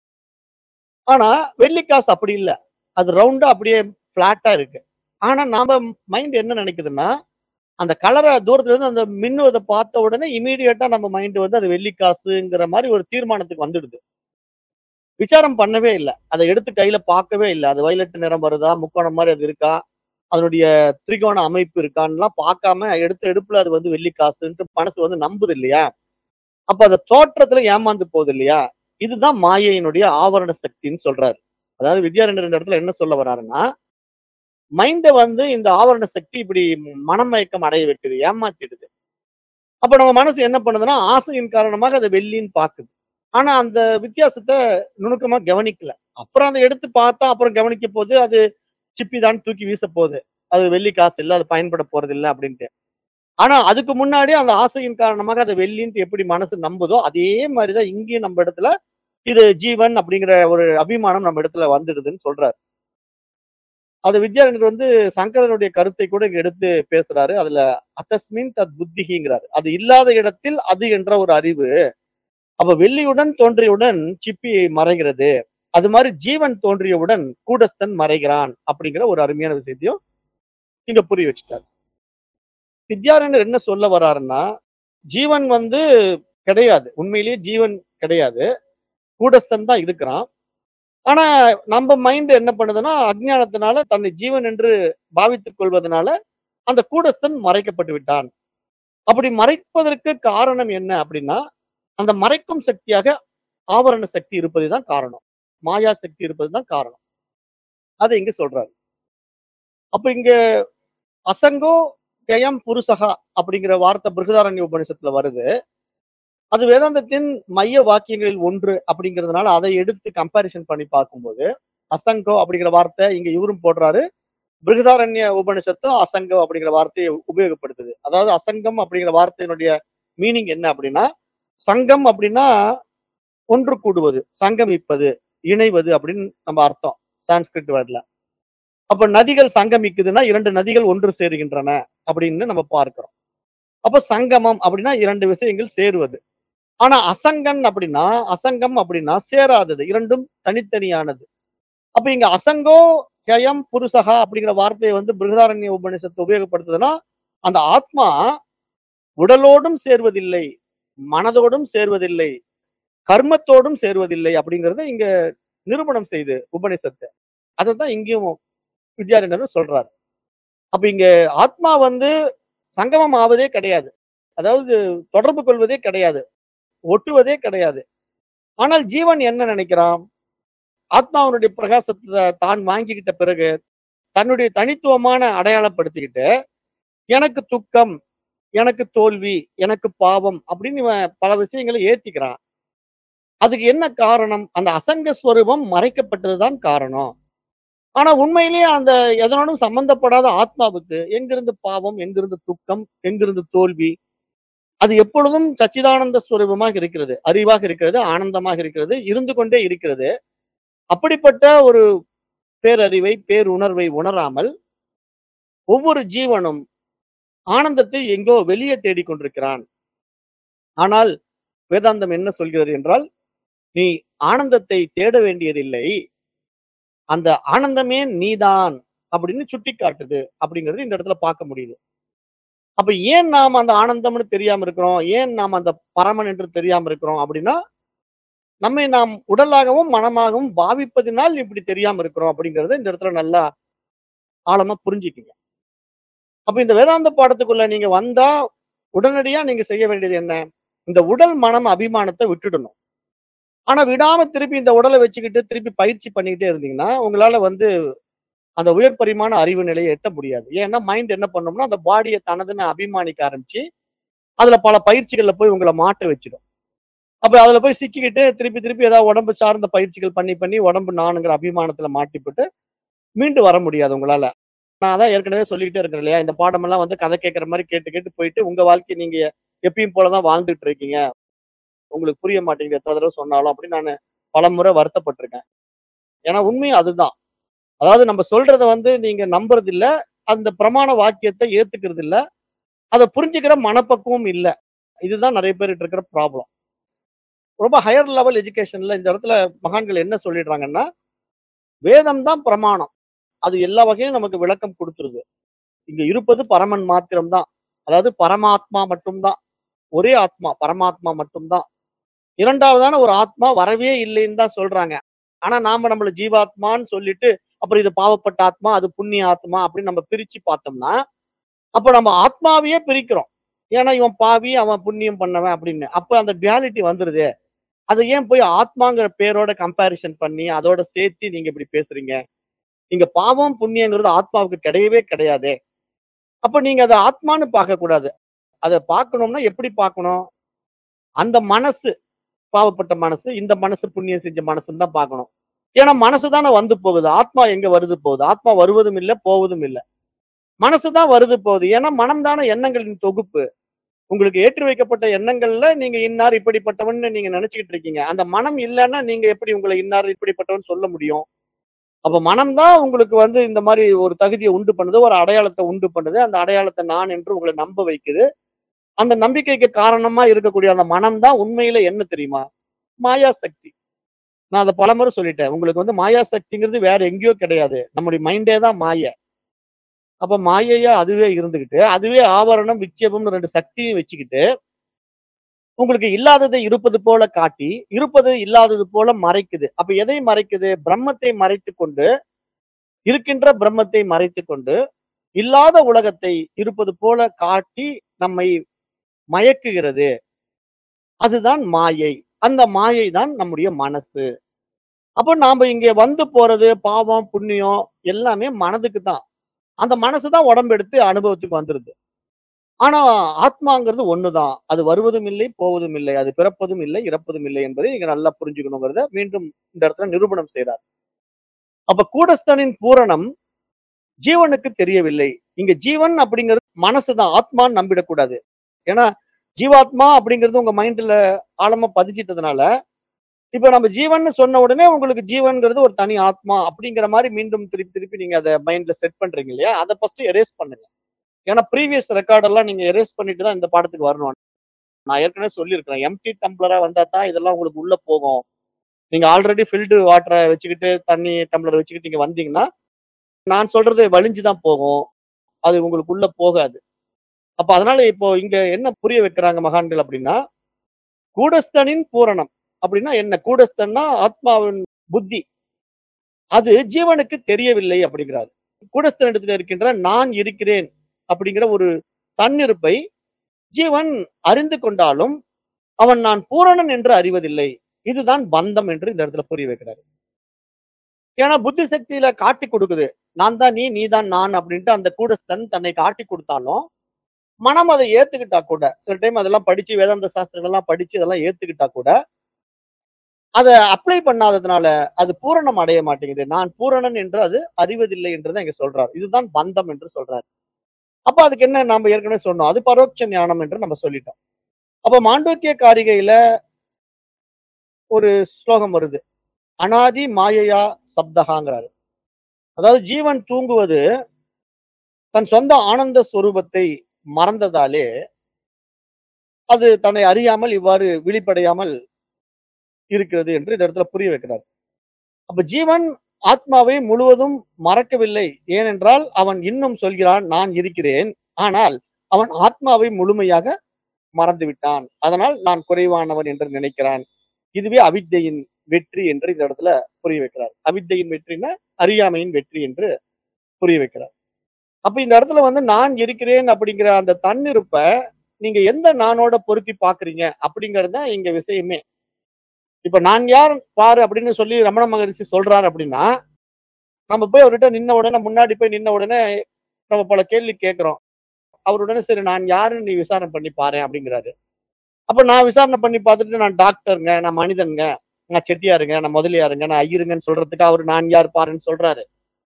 ஆனா வெள்ளி காசு அப்படி இல்ல அது ரவுண்டா அப்படியே பிளாட்டா இருக்கு ஆனா நாம மைண்ட் என்ன நினைக்குதுன்னா அந்த கலரை தூரத்துல இருந்து அந்த மின்னுவதை பார்த்த உடனே இமீடியட்டா நம்ம மைண்ட் வந்து அது வெள்ளி காசுங்கிற மாதிரி ஒரு தீர்மானத்துக்கு வந்துடுது விசாரம் பண்ணவே இல்லை அதை எடுத்து கையில பார்க்கவே இல்லை அது வயலட் நிறம் வருதா முக்கோணம் மாதிரி அது இருக்கா அதனுடைய திரிகோண அமைப்பு இருக்கான்லாம் பார்க்காம எடுத்த எடுப்புல அது வந்து வெள்ளி காசுன்ட்டு மனசு வந்து நம்புது இல்லையா அப்ப அந்த தோற்றத்துல ஏமாந்து போகுது இல்லையா இதுதான் மாயையினுடைய ஆவரண சக்தின்னு சொல்றாரு அதாவது வித்யாரண்யர் இந்த இடத்துல என்ன சொல்ல வர்றாருன்னா மைண்டை வந்து இந்த ஆவரண சக்தி இப்படி மனமயக்கம் அடைய வைக்குது ஏமாத்திடுது அப்ப நம்ம மனசு என்ன பண்ணுதுன்னா ஆசையின் காரணமாக அதை வெள்ளின்னு பாக்குது ஆனா அந்த வித்தியாசத்தை நுணுக்கமா கவனிக்கல அப்புறம் அதை எடுத்து பார்த்தா அப்புறம் கவனிக்க போது அது சிப்பி தான் தூக்கி வீச போகுது அது வெள்ளி காசு இல்ல அது பயன்பட போறது இல்ல அப்படின்ட்டு ஆனா அதுக்கு முன்னாடி அந்த ஆசையின் காரணமாக அதை வெள்ளின்ட்டு எப்படி மனசு நம்புதோ அதே மாதிரிதான் இங்கேயும் நம்ம இடத்துல இது ஜீவன் அப்படிங்கிற ஒரு அபிமானம் நம்ம இடத்துல வந்துடுதுன்னு சொல்றாரு அது வித்யாரண்யர் வந்து சங்கரனுடைய கருத்தை கூட இங்க எடுத்து பேசுறாரு அதுல அத்தஸ்மின் தத் புத்திகிங்கிறாரு அது இல்லாத இடத்தில் அது என்ற ஒரு அறிவு அப்ப வெள்ளியுடன் தோன்றியவுடன் சிப்பி மறைகிறது அது மாதிரி ஜீவன் தோன்றியவுடன் கூடஸ்தன் மறைகிறான் அப்படிங்கிற ஒரு அருமையான விஷயத்தையும் இங்க புரிய வச்சுட்டாரு வித்யாரண்யர் என்ன சொல்ல வர்றாருன்னா ஜீவன் வந்து கிடையாது உண்மையிலேயே ஜீவன் கிடையாது கூடஸ்தன் தான் இருக்கிறான் ஆனா நம்ம மைண்ட் என்ன பண்ணுதுன்னா அஜ்ஞானத்தினால தன்னை ஜீவன் என்று பாவித்துக் கொள்வதனால அந்த கூடஸ்தன் மறைக்கப்பட்டு விட்டான் அப்படி மறைப்பதற்கு காரணம் என்ன அப்படின்னா அந்த மறைக்கும் சக்தியாக ஆவரண சக்தி இருப்பதுதான் காரணம் மாயா சக்தி இருப்பதுதான் காரணம் அதை இங்க சொல்றாரு அப்ப இங்க அசங்கோ கயம் புருஷகா அப்படிங்கிற வார்த்தை பிருகதாரண்ய உபனிஷத்துல வருது அது வேதாந்தத்தின் மைய வாக்கியங்களில் ஒன்று அப்படிங்கிறதுனால அதை எடுத்து கம்பாரிசன் பண்ணி பார்க்கும்போது அசங்கோ அப்படிங்கிற வார்த்தை இங்க இவரும் போடுறாரு பிருகதாரண்ய உபனிஷத்தும் அசங்கோ அப்படிங்கிற வார்த்தையை உபயோகப்படுத்துது அதாவது அசங்கம் அப்படிங்கிற வார்த்தையினுடைய மீனிங் என்ன அப்படின்னா சங்கம் அப்படின்னா ஒன்று கூடுவது சங்கமிப்பது இணைவது அப்படின்னு நம்ம அர்த்தம் சான்ஸ்கிரிட் வேர்ட்ல அப்ப நதிகள் சங்கமிக்குதுன்னா இரண்டு நதிகள் ஒன்று சேருகின்றன அப்படின்னு நம்ம பார்க்கிறோம் அப்ப சங்கமம் அப்படின்னா இரண்டு விஷயங்கள் சேருவது ஆனா அசங்கன் அப்படின்னா அசங்கம் அப்படின்னா சேராதது இரண்டும் தனித்தனியானது அப்ப இங்க அசங்கோ கயம் புருஷகா அப்படிங்கிற வார்த்தையை வந்து பிருகதாரண்ய உபநிஷத்தை உபயோகப்படுத்துதுன்னா அந்த ஆத்மா உடலோடும் சேர்வதில்லை மனதோடும் சேர்வதில்லை கர்மத்தோடும் சேர்வதில்லை அப்படிங்கறத இங்க நிரூபணம் செய்து உபனிஷத்தை அதைத்தான் இங்கேயும் வித்யாரண்யரும் சொல்றாரு அப்ப இங்க ஆத்மா வந்து சங்கமம் ஆவதே கிடையாது அதாவது தொடர்பு கொள்வதே கிடையாது ஒட்டுவதே கிடையாது ஆனால் ஜீவன் என்ன நினைக்கிறான் ஆத்மாவனுடைய பிரகாசத்தை தான் வாங்கிக்கிட்ட பிறகு தன்னுடைய தனித்துவமான அடையாளப்படுத்திக்கிட்டு எனக்கு துக்கம் எனக்கு தோல்வி எனக்கு பாவம் அப்படின்னு இவன் பல விஷயங்களை ஏத்திக்கிறான் அதுக்கு என்ன காரணம் அந்த அசங்க ஸ்வரூபம் மறைக்கப்பட்டதுதான் காரணம் ஆனா உண்மையிலேயே அந்த எதனோடும் சம்பந்தப்படாத ஆத்மாவுக்கு எங்கிருந்து பாவம் எங்கிருந்து துக்கம் எங்கிருந்து தோல்வி அது எப்பொழுதும் சச்சிதானந்த ஸ்வரூபமாக இருக்கிறது அறிவாக இருக்கிறது ஆனந்தமாக இருக்கிறது இருந்து கொண்டே இருக்கிறது அப்படிப்பட்ட ஒரு பேரறிவை பேருணர்வை உணராமல் ஒவ்வொரு ஜீவனும் ஆனந்தத்தை எங்கோ வெளியே தேடிக் கொண்டிருக்கிறான் ஆனால் வேதாந்தம் என்ன சொல்கிறது என்றால் நீ ஆனந்தத்தை தேட வேண்டியதில்லை அந்த ஆனந்தமே நீதான் அப்படின்னு சுட்டி காட்டுது அப்படிங்கிறது இந்த இடத்துல பார்க்க முடியுது அப்ப ஏன் நாம் அந்த ஆனந்தம்னு தெரியாம இருக்கிறோம் ஏன் நாம் அந்த பரமன் என்று தெரியாம இருக்கிறோம் அப்படின்னா நம்மை நாம் உடலாகவும் மனமாகவும் பாவிப்பதினால் இப்படி தெரியாம இருக்கிறோம் அப்படிங்கறத இந்த இடத்துல நல்லா ஆழமா புரிஞ்சுக்கிங்க அப்ப இந்த வேதாந்த பாடத்துக்குள்ள நீங்க வந்தா உடனடியா நீங்க செய்ய வேண்டியது என்ன இந்த உடல் மனம் அபிமானத்தை விட்டுடணும் ஆனா விடாம திருப்பி இந்த உடலை வச்சுக்கிட்டு திருப்பி பயிற்சி பண்ணிக்கிட்டே இருந்தீங்கன்னா உங்களால வந்து அந்த உயர் பரிமாண அறிவு நிலையை எட்ட முடியாது ஏன்னா மைண்ட் என்ன பண்ணும்னா அந்த பாடியை தனதுன்னு அபிமானிக்க ஆரம்பிச்சு அதுல பல பயிற்சிகள்ல போய் உங்களை மாட்ட வச்சிடும் அப்ப அதுல போய் சிக்கிக்கிட்டு திருப்பி திருப்பி ஏதாவது உடம்பு சார்ந்த பயிற்சிகள் பண்ணி பண்ணி உடம்பு நானுங்கிற அபிமானத்துல மாட்டிப்பட்டு மீண்டு வர முடியாது உங்களால நான் அதான் ஏற்கனவே சொல்லிக்கிட்டே இருக்கிறேன் இல்லையா இந்த பாடமெல்லாம் வந்து கதை கேட்கற மாதிரி கேட்டு கேட்டு போயிட்டு உங்க வாழ்க்கை நீங்க எப்பயும் போலதான் வாழ்ந்துட்டு இருக்கீங்க உங்களுக்கு புரிய மாட்டேங்குது எத்தனை தடவை சொன்னாலும் அப்படின்னு நான் பல முறை வருத்தப்பட்டிருக்கேன் ஏன்னா உண்மையும் அதுதான் அதாவது நம்ம சொல்றத வந்து நீங்க நம்புறது இல்ல அந்த பிரமாண வாக்கியத்தை ஏத்துக்கிறது இல்ல அதை புரிஞ்சுக்கிற மனப்பக்குவம் இல்ல இதுதான் நிறைய பேர்கிட்ட இருக்கிற ப்ராப்ளம் ரொம்ப ஹையர் லெவல் எஜுகேஷன்ல இந்த இடத்துல மகான்கள் என்ன சொல்லிடுறாங்கன்னா வேதம் தான் பிரமாணம் அது எல்லா வகையும் நமக்கு விளக்கம் கொடுத்துருது இங்க இருப்பது பரமன் மாத்திரம் தான் அதாவது பரமாத்மா மட்டும்தான் ஒரே ஆத்மா பரமாத்மா மட்டும்தான் இரண்டாவதான ஒரு ஆத்மா வரவே இல்லைன்னு தான் சொல்றாங்க ஆனா நாம நம்மள ஜீவாத்மான்னு சொல்லிட்டு அப்புறம் இது பாவப்பட்ட ஆத்மா அது புண்ணிய ஆத்மா அப்படின்னு நம்ம பிரிச்சு பார்த்தோம்னா அப்ப நம்ம ஆத்மாவையே பிரிக்கிறோம் ஏன்னா இவன் பாவி அவன் புண்ணியம் பண்ணவன் அப்படின்னு அப்ப அந்த டுவாலிட்டி வந்துருது அதை ஏன் போய் ஆத்மாங்கிற பேரோட கம்பேரிசன் பண்ணி அதோட சேர்த்து நீங்க இப்படி பேசுறீங்க நீங்க பாவம் புண்ணியங்கிறது ஆத்மாவுக்கு கிடையவே கிடையாது அப்ப நீங்க அதை ஆத்மான்னு பார்க்க கூடாது அதை பார்க்கணும்னா எப்படி பார்க்கணும் அந்த மனசு பாவப்பட்ட மனசு இந்த மனசு புண்ணியம் செஞ்ச மனசுன்னு தான் பார்க்கணும் ஏன்னா மனசு தானே வந்து போகுது ஆத்மா எங்க வருது போகுது ஆத்மா வருவதும் இல்லை போவதும் இல்லை மனசு தான் வருது போகுது ஏன்னா மனம் தானே எண்ணங்களின் தொகுப்பு உங்களுக்கு ஏற்றி வைக்கப்பட்ட எண்ணங்கள்ல நீங்க இன்னார் இப்படிப்பட்டவன் நீங்க நினைச்சுக்கிட்டு இருக்கீங்க அந்த மனம் இல்லைன்னா நீங்க எப்படி உங்களை இன்னார் இப்படிப்பட்டவன் சொல்ல முடியும் அப்ப மனம் தான் உங்களுக்கு வந்து இந்த மாதிரி ஒரு தகுதியை உண்டு பண்ணுது ஒரு அடையாளத்தை உண்டு பண்ணுது அந்த அடையாளத்தை நான் என்று உங்களை நம்ப வைக்குது அந்த நம்பிக்கைக்கு காரணமா இருக்கக்கூடிய அந்த மனம் தான் உண்மையில என்ன தெரியுமா மாயா சக்தி நான் அதை பலமுறை சொல்லிட்டேன் உங்களுக்கு வந்து மாயா சக்திங்கிறது வேற எங்கேயோ கிடையாது நம்முடைய மைண்டே தான் மாய அப்ப மாயையா அதுவே இருந்துகிட்டு அதுவே ஆவரணம் விட்சேபம்னு ரெண்டு சக்தியும் வச்சுக்கிட்டு உங்களுக்கு இல்லாததை இருப்பது போல காட்டி இருப்பது இல்லாதது போல மறைக்குது அப்ப எதை மறைக்குது பிரம்மத்தை மறைத்து கொண்டு இருக்கின்ற பிரம்மத்தை மறைத்து கொண்டு இல்லாத உலகத்தை இருப்பது போல காட்டி நம்மை மயக்குகிறது அதுதான் மாயை அந்த மாயை தான் நம்முடைய மனசு அப்போ நாம இங்க வந்து போறது பாவம் புண்ணியம் எல்லாமே மனதுக்கு தான் அந்த மனசு தான் உடம்பு எடுத்து அனுபவத்துக்கு வந்துருது ஆனா ஆத்மாங்கிறது ஒண்ணுதான் அது வருவதும் இல்லை போவதும் இல்லை அது பிறப்பதும் இல்லை இறப்பதும் இல்லை என்பதை நீங்க நல்லா புரிஞ்சுக்கணுங்கிறத மீண்டும் இந்த இடத்துல நிரூபணம் செய்றார் அப்ப கூடஸ்தனின் பூரணம் ஜீவனுக்கு தெரியவில்லை இங்க ஜீவன் அப்படிங்கிறது மனசுதான் ஆத்மான்னு நம்பிடக்கூடாது ஏன்னா ஜீவாத்மா அப்படிங்கிறது உங்க மைண்ட்ல ஆழமா பதிச்சிட்டதுனால இப்ப நம்ம ஜீவன் சொன்ன உடனே உங்களுக்கு ஜீவன்ங்கிறது ஒரு தனி ஆத்மா அப்படிங்கிற மாதிரி மீண்டும் திருப்பி திருப்பி நீங்க அதை மைண்ட்ல செட் பண்றீங்க இல்லையா அதை ஃபர்ஸ்ட் எரேஸ் பண்ணுங்க ஏன்னா ப்ரீவியஸ் ரெக்கார்ட் எல்லாம் நீங்க எரேஸ் பண்ணிட்டு தான் இந்த பாடத்துக்கு வரணும் நான் ஏற்கனவே சொல்லியிருக்கிறேன் எம்டி டம்ளரா வந்தா தான் இதெல்லாம் உங்களுக்கு உள்ள போகும் நீங்க ஆல்ரெடி ஃபில்டு வாட்டரை வச்சுக்கிட்டு தண்ணி டம்ளர் வச்சுக்கிட்டு நீங்க வந்தீங்கன்னா நான் சொல்றது வலிஞ்சு தான் போகும் அது உங்களுக்கு உள்ள போகாது அப்ப அதனால இப்போ இங்க என்ன புரிய வைக்கிறாங்க மகான்கள் அப்படின்னா கூடஸ்தனின் பூரணம் அப்படின்னா என்ன கூடஸ்தன்னா ஆத்மாவின் புத்தி அது ஜீவனுக்கு தெரியவில்லை அப்படிங்கிறார் கூடஸ்தனிடத்தில் இருக்கின்ற நான் இருக்கிறேன் அப்படிங்கிற ஒரு தன்னிருப்பை ஜீவன் அறிந்து கொண்டாலும் அவன் நான் பூரணன் என்று அறிவதில்லை இதுதான் பந்தம் என்று இந்த இடத்துல புரிய வைக்கிறார் ஏன்னா புத்தி சக்தியில காட்டி கொடுக்குது. நான் தான் நீ, நீ தான் நான் அப்படின்ட்டு அந்த கூடஸ்தன் தன்னை காட்டி குடுத்தாலும், மனம் அதை ஏத்துக்கிட்டா கூட, சில டைம் அதெல்லாம் படிச்சு வேதாந்த சாஸ்திரங்கள்லாம் படிச்சு இதெல்லாம் ஏத்துக்கிட்டா கூட, அத அப்ளை பண்ணாததுனால அது பூரணம் அடைய மாட்டேங்குது. நான் பூரணன் என்று அது அறிவதில்லை என்று தான் இங்க சொல்றார். இதுதான் பந்தம் என்று சொல்றார். அப்ப அதுக்கு என்ன நாம ஏற்கனவே சொன்னோம். அது பரோட்ச ஞானம் என்று நம்ம சொல்லிட்டோம். அப்ப மாண்டூக்கிய காரிகையில ஒரு ஸ்லோகம் வருது. அநாதி மாயையா சப்தகாங்கிறாரு. அதாவது ஜீவன் தூங்குவது தன் சொந்த ஆனந்த ஸ்வரூபத்தை மறந்ததாலே, அது தன்னை அறியாமல் இவ்வாறு விழிப்படையாமல் இருக்கிறது என்று இந்த இடத்துல புரிய வைக்கிறார். அப்ப ஜீவன் ஆத்மாவை முழுவதும் மறக்கவில்லை. ஏனென்றால் அவன் இன்னும் சொல்கிறான் நான் இருக்கிறேன். ஆனால் அவன் ஆத்மாவை முழுமையாக மறந்து விட்டான். அதனால் நான் குறைவானவன் என்று நினைக்கிறான். இதுவே அவித்தையின் வெற்றி என்று இந்த இடத்துல புரிய வைக்கிறார். அவித்தையின் வெற்றின்னா அறியாமையின் வெற்றி என்று புரிய வைக்கிறார். அப்ப இந்த இடத்துல வந்து நான் இருக்கிறேன் அப்படிங்கிற அந்த தன்னிருப்ப நீங்க எந்த நானோட பொருத்தி பார்க்கிறீங்க அப்படிங்கிறது தான் இங்க விஷயமே. இப்ப நான் யார் பாரு அப்படின்னு சொல்லி ரமண மகரிஷி சொல்றாரு அப்படின்னா, நம்ம போய் அவர்கிட்ட நின்ன உடனே முன்னாடி போய் நின்ன உடனே நம்ம பல கேள்வி கேட்கிறோம். அவர் உடனே சரி நான் யாருன்னு நீ விசாரணை பண்ணி பாரேன் அப்படிங்கிறாரு. அப்ப நான் விசாரணை பண்ணி பார்த்துட்டு நான் டாக்டருங்க, நான் மனிதன்ங்க, நான் செட்டியாருங்க, நான் முதலியாருங்க, நான் ஐயருங்கன்னு சொல்றதுக்கு அவரு நான் யார் பாருன்னு சொல்றாரு.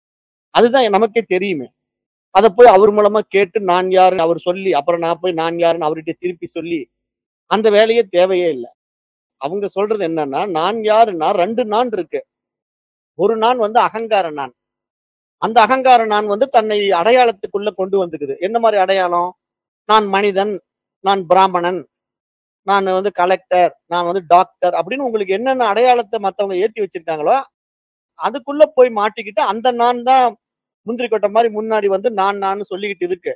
அதுதான் நமக்கே தெரியுமே. அத போய் அவர் மூலமா கேட்டு நான் யாருன்னு அவர் சொல்லி, அப்புறம் நான் போய் நான் யாருன்னு அவர்கிட்ட திருப்பி சொல்லி, அந்த வேலையே தேவையே இல்ல. அவங்க சொல்றது என்னன்னா, நான் யாருன்னா 2 நான் இருக்கு. ஒரு நான் வந்து அகங்கார நான். அந்த அகங்கார நான் வந்து தன்னை அடையாளத்துக்குள்ள கொண்டு வந்துக்குது. என்ன மாரி அடையாளம்? நான் மனிதன், நான் பிராமணன், நான் வந்து கலெக்டர், நான் வந்து டாக்டர் அப்படின்னு உங்களுக்கு என்னென்ன அடையாளத்த மத்தவங்க ஏத்தி வச்சிருக்காங்களோ, அதுக்குள்ள போய் மாட்டிக்கிட்டு அந்த நான் தான் முந்திரி கொட்டை மாரி முன்னாடி வந்து நான் நான்னு சொல்லிக்கிட்டு இருக்கு.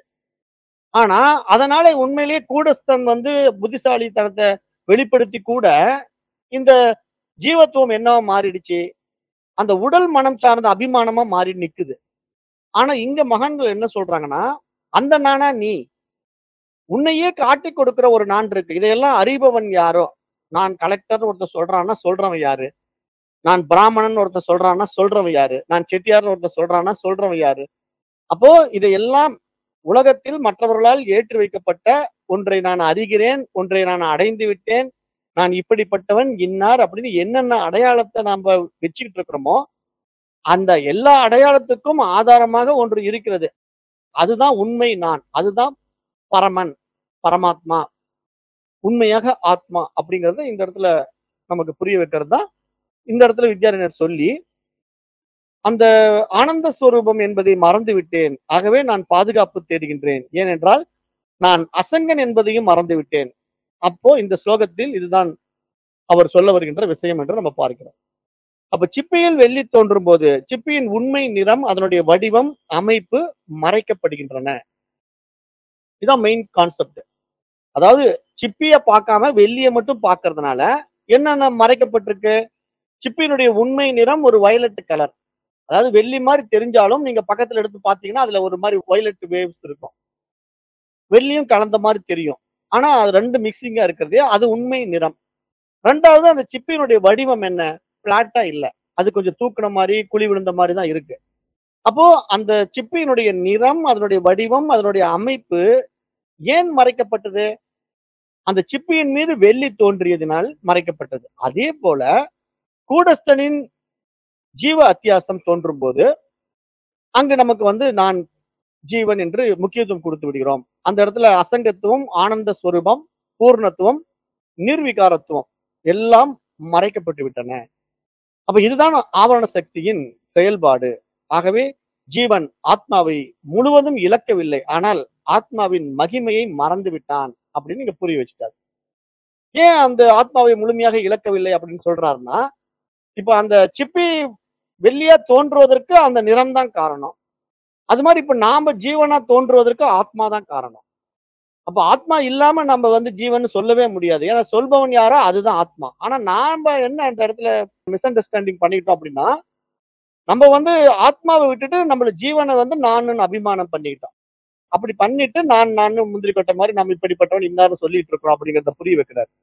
ஆனா, அதனால உண்மையிலேயே கூடஸ்தன் வந்து புத்திசாலித்தனத்த வெளிப்படுத்தி கூட, இந்த ஜீவத்துவம் என்னவா மாறிடுச்சு? அந்த உடல் மனம் சார்ந்த அபிமானமா மாறி நிக்குது. ஆனா இங்க மகான்கள் என்ன சொல்றாங்கன்னா, அந்த நானா நீ. உன்னையே காட்டிக் கொடுக்கிற ஒரு நான் இருக்கு. இதையெல்லாம் அறிபவன் யாரோ? நான் கலெக்டர்ன்னு ஒருத்தன் சொல்றான்னா, சொல்றவன் யாரு? நான் பிராமணன் ஒருத்தன் சொல்றான்னா, சொல்றவன் யாரு? நான் செட்டியார்ன்னு ஒருத்தன் சொல்றான்னா, சொல்றவன் யாரு? அப்போ இதையெல்லாம் உலகத்தில் மற்றவர்களால் ஏற்றி வைக்கப்பட்ட ஒன்றை நான் அறிகிறேன், ஒன்றை நான் அடைந்து விட்டேன், நான் இப்படிப்பட்டவன், இன்னார் அப்படின்னு என்னென்ன அடையாளத்த நாம வச்சுக்கிட்டு இருக்கிறோமோ, அந்த எல்லா அடையாளத்துக்கும் ஆதாரமாக ஒன்று இருக்கிறது. அதுதான் உண்மை நான். அதுதான் பரமன், பரமாத்மா. உண்மையாக ஆத்மா அப்படிங்கிறத இந்த இடத்துல நமக்கு புரிய வைக்கிறது தான், இந்த இடத்துல வித்யாரண்யர் சொல்லி, அந்த ஆனந்த ஸ்வரூபம் என்பதை மறந்து விட்டேன். ஆகவே நான் பாதுகாப்பு தேடுகின்றேன். ஏனென்றால், நான் அசங்கன் என்பதையும் மறந்து விட்டேன். அப்போ இந்த ஸ்லோகத்தில் இதுதான் அவர் சொல்ல வருகின்ற விஷயம் என்று நம்ம பார்க்கிறோம். அப்ப சிப்பியில் வெள்ளி தோன்றும்போது, சிப்பியின் உண்மை நிறம், அதனுடைய வடிவம், அமைப்பு மறைக்கப்படுகின்றன. இதான் மெயின் கான்செப்ட். அதாவது சிப்பிய பார்க்காம வெள்ளிய மட்டும் பார்க்கறதுனால, என்னென்ன மறைக்கப்பட்டிருக்கு? சிப்பியினுடைய உண்மை நிறம் ஒரு வயலட் கலர். அதாவது வெள்ளி மாரி தெரிஞ்சாலும், நீங்க பக்கத்துல எடுத்து பார்த்தீங்கன்னா, அதுல ஒரு மாரி வயலட் வேவ்ஸ் இருக்கும். வெள்ளியும் கலந்த மாரி தெரியும். ஆனா, அது 2 மிக்ஸிங்கா இருக்கிறது. அது உண்மை நிறம். 2வது அந்த சிப்பினுடைய வடிவம் என்ன? பிளாட்டா இல்ல. அது கொஞ்சம் தூக்குன மாரி, குழி விழுந்த மாரி தான் இருக்கு. அப்போ அந்த சிப்பியினுடைய நிறம், அதனுடைய வடிவம், அதனுடைய அமைப்பு ஏன் மறைக்கப்பட்டது? அந்த சிப்பியின் மீது வெள்ளி தோன்றியதினால் மறைக்கப்பட்டது. அதே போல கூடஸ்தனின் ஜீவ அத்தியாசம் தோன்றும்போது, அங்கு நமக்கு வந்து நான் ஜீவன் என்று முக்கியத்துவம் குடுத்து விடுகிறோம். அந்த இடத்துல அசங்கத்துவம், ஆனந்த ஸ்வரூபம், பூர்ணத்துவம், நிர்விகாரத்துவம் எல்லாம் மறைக்கப்பட்டு விட்டன. அப்ப இதுதான் ஆவரண சக்தியின் செயல்பாடு. ஆகவே ஜீவன் ஆத்மாவை முழுவதும் இழக்கவில்லை. ஆனால் ஆத்மாவின் மகிமையை மறந்து விட்டான் அப்படின்னு இங்க புரிய வச்சுட்டாரு. ஏன் அந்த ஆத்மாவை முழுமையாக இழக்கவில்லை அப்படின்னு சொல்றாருன்னா, இப்ப அந்த சிப்பி வெள்ளியா தோன்றுவதற்கு அந்த நிறம் தான் காரணம். அது மாரி இப்ப நாம ஜீவனா தோன்றுவதற்கு ஆத்மா தான் காரணம். அப்ப ஆத்மா இல்லாம நம்ம வந்து ஜீவன்னு சொல்லவே முடியாது. ஏன்னா சொல்பவன் யாரோ அதுதான் ஆத்மா. ஆனா நாம என்ன அந்த இடத்துல மிஸ் அண்டர்ஸ்டாண்டிங் பண்ணிக்கிட்டோம் அப்படின்னா, நம்ம வந்து ஆத்மாவ விட்டுட்டு நம்மள ஜீவன வந்து நானுன்னு அபிமானம் பண்ணிக்கிட்டோம். அப்படி பண்ணிட்டு நான் நான்னு முந்திரி கொட்டை மாரி நம்ம இப்படிப்பட்டவன், இன்னார்ன்னு சொல்லிட்டு இருக்கிறோம் அப்படிங்கிறத புரிய வைக்கிறாரு.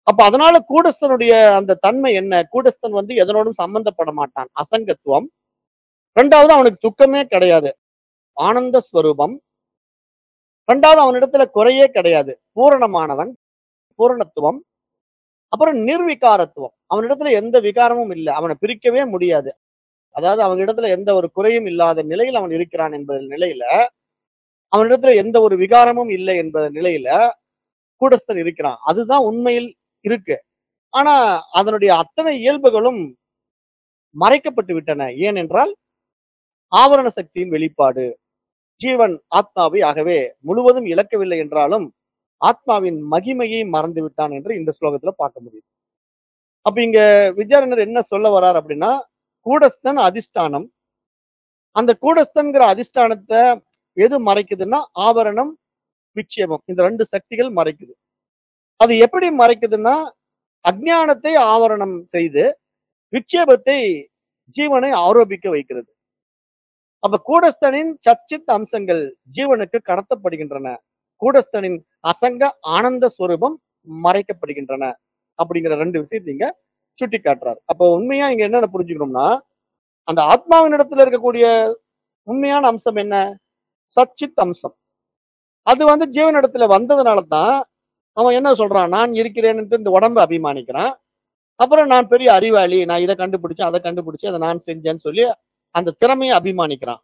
அப்ப அதனால கூடஸ்தனுடைய அந்த தன்மை என்ன கூடஸ்தன் வந்து எதனோடும் சம்பந்தப்பட மாட்டான் அசங்கத்துவம் ரெண்டாவது அவனுக்கு துக்கமே கிடையாது ஆனந்த ஸ்வரூபம் ரெண்டாவது அவனிடத்துல குறையே கிடையாது பூரணமானவன் பூரணத்துவம் அப்புறம் நிர்விகாரத்துவம் அவனிடத்துல எந்த விகாரமும் இல்லை அவனை பிரிக்கவே முடியாது அதாவது அவனிடத்துல எந்த ஒரு குறையும் இல்லாத நிலையில் அவன் இருக்கிறான் என்பது நிலையில அவனிடத்துல எந்த ஒரு விகாரமும் இல்லை என்பது நிலையில கூடஸ்தன் இருக்கிறான் அதுதான் உண்மையில் இருக்கு ஆனா அதனுடைய அத்தனை இயல்புகளும் மறைக்கப்பட்டு விட்டன ஏனென்றால் ஆவரண சக்தியின் வெளிப்பாடு ஜீவன் ஆத்மாவை ஆகவே முழுவதும் இழக்கவில்லை என்றாலும் ஆத்மாவின் மகிமையை மறந்து விட்டான் என்று இந்த ஸ்லோகத்துல பார்க்க முடியும் அப்ப இங்க வித்யாரண்யர் என்ன சொல்ல வர்றார் அப்படின்னா கூடஸ்தன் அதிஷ்டானம் அந்த கூடஸ்தன்கிற அதிஷ்டானத்தை எது மறைக்குதுன்னா ஆவரணம் விட்சேபம் இந்த ரெண்டு சக்திகள் மறைக்குது அது எப்படி மறைக்குதுன்னா அஜ்ஞானத்தை ஆவரணம் செய்து விட்சேபத்தை ஜீவனை ஆரோபிக்க வைக்கிறது அப்ப கூடஸ்தனின் சச்சித் அம்சங்கள் ஜீவனுக்கு கடத்தப்படுகின்றன கூடஸ்தனின் அசங்க ஆனந்த ஸ்வரூபம் மறைக்கப்படுகின்றன அப்படிங்கிற ரெண்டு விஷயத்தை இங்க சுட்டி காட்டுறாரு அப்போ உண்மையா இங்க என்ன புரிஞ்சுக்கணும்னா அந்த ஆத்மாவின் இடத்துல இருக்கக்கூடிய உண்மையான அம்சம் என்ன சச்சித் அம்சம் அது வந்து ஜீவனிடத்துல வந்ததுனால தான் அவன் என்ன சொல்றான் நான் இருக்கிறேன்ட்டு இந்த உடம்பு அபிமானிக்கிறான் அப்புறம் நான் பெரிய அறிவாளி நான் இதை கண்டுபிடிச்சேன் அதை கண்டுபிடிச்சேன் அதை நான் செஞ்சேன்னு சொல்லி அந்த திறமையை அபிமானிக்கிறான்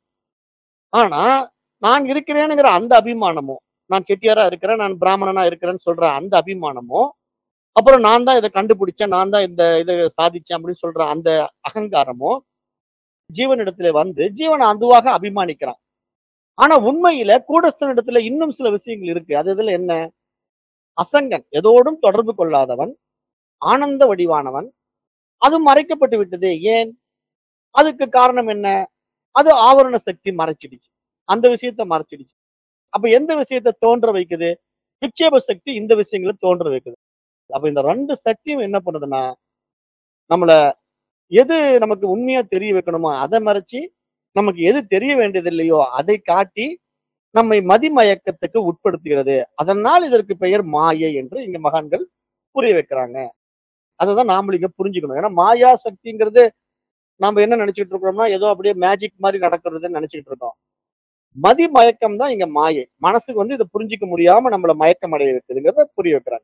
ஆனா நான் இருக்கிறேனுங்கிற அந்த அபிமானமும் நான் செட்டியாரா இருக்கிறேன் நான் பிராமணனா இருக்கிறேன்னு சொல்ற அந்த அபிமானமும் அப்புறம் நான் தான் இதை கண்டுபிடிச்சேன் நான் தான் இந்த இதை சாதிச்சேன் அப்படின்னு சொல்ற அந்த அகங்காரமும் ஜீவனிடத்துல வந்து ஜீவனை அதுவாக அபிமானிக்கிறான் ஆனா உண்மையில கூடஸ்தனிடத்துல இன்னும் சில விஷயங்கள் இருக்கு அது இதுல என்ன அசங்கன் எதோடும் தொடர்பு கொள்ளாதவன் ஆனந்த வடிவானவன் அது மறைக்கப்பட்டு விட்டது ஏன் அதுக்கு காரணம் என்ன அது ஆவரண சக்தி மறைச்சிடுச்சு அந்த விஷயத்த மறைச்சிடுச்சு அப்ப எந்த விஷயத்த தோன்ற வைக்குது விட்சேப சக்தி இந்த விஷயங்களை தோன்ற வைக்குது அப்ப இந்த ரெண்டு சக்தியும் என்ன பண்ணுதுன்னா நம்மள எது நமக்கு உண்மையா தெரிய வைக்கணுமோ அதை மறைச்சு நமக்கு எது தெரிய வேண்டியது இல்லையோ அதை காட்டி நம்மை மதிமயக்கத்துக்கு உட்படுத்துகிறது அதனால் இதற்கு பெயர் மாயை என்று இங்க மகான்கள் புரிய வைக்கிறாங்க அததான் நாமளும் இங்க புரிஞ்சுக்கணும் ஏன்னா மாயா சக்திங்கிறது நாம என்ன நினைச்சிட்டு இருக்கிறோம்னா ஏதோ அப்படியே மேஜிக் மாதிரி நடக்கிறதுன்னு நினைச்சிட்டு இருக்கோம் மதி மயக்கம் தான் இங்க மாயை மனசுக்கு வந்து இதை புரிஞ்சுக்க முடியாம நம்மள மயக்கம் அடைய வைக்குதுங்கிறத புரிய வைக்கிறாங்க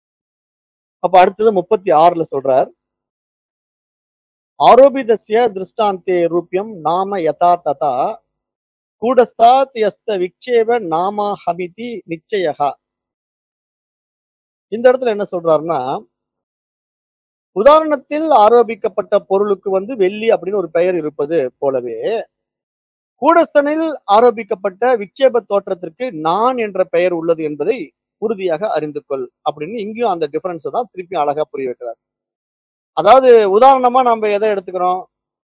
அப்ப அடுத்தது முப்பத்தி ஆறுல சொல்றார் ஆரோபிதஸ்ய திருஷ்டாந்தே ரூபியம் நாம யதா ததா கூடஸ்தாத் யஸ்த விக்ஷேப நாமா ஹமிதி நிச்சயகா இந்த இடத்துல என்ன சொல்றாருன்னா உதாரணத்தில் ஆரோபிக்கப்பட்ட பொருளுக்கு வந்து வெள்ளி அப்படின்னு ஒரு பெயர் இருப்பது போலவே கூடஸ்தனில் ஆரோபிக்கப்பட்ட விக்ஷேப தோற்றத்திற்கு நான் என்ற பெயர் உள்ளது என்பதை உறுதியாக அறிந்து கொள் அப்படின்னு இங்கேயும் அந்த டிஃபரன்ஸ் தான் திருப்பி அழகா புரிய வைக்கிறார் அதாவது உதாரணமா நம்ம எதை எடுத்துக்கிறோம்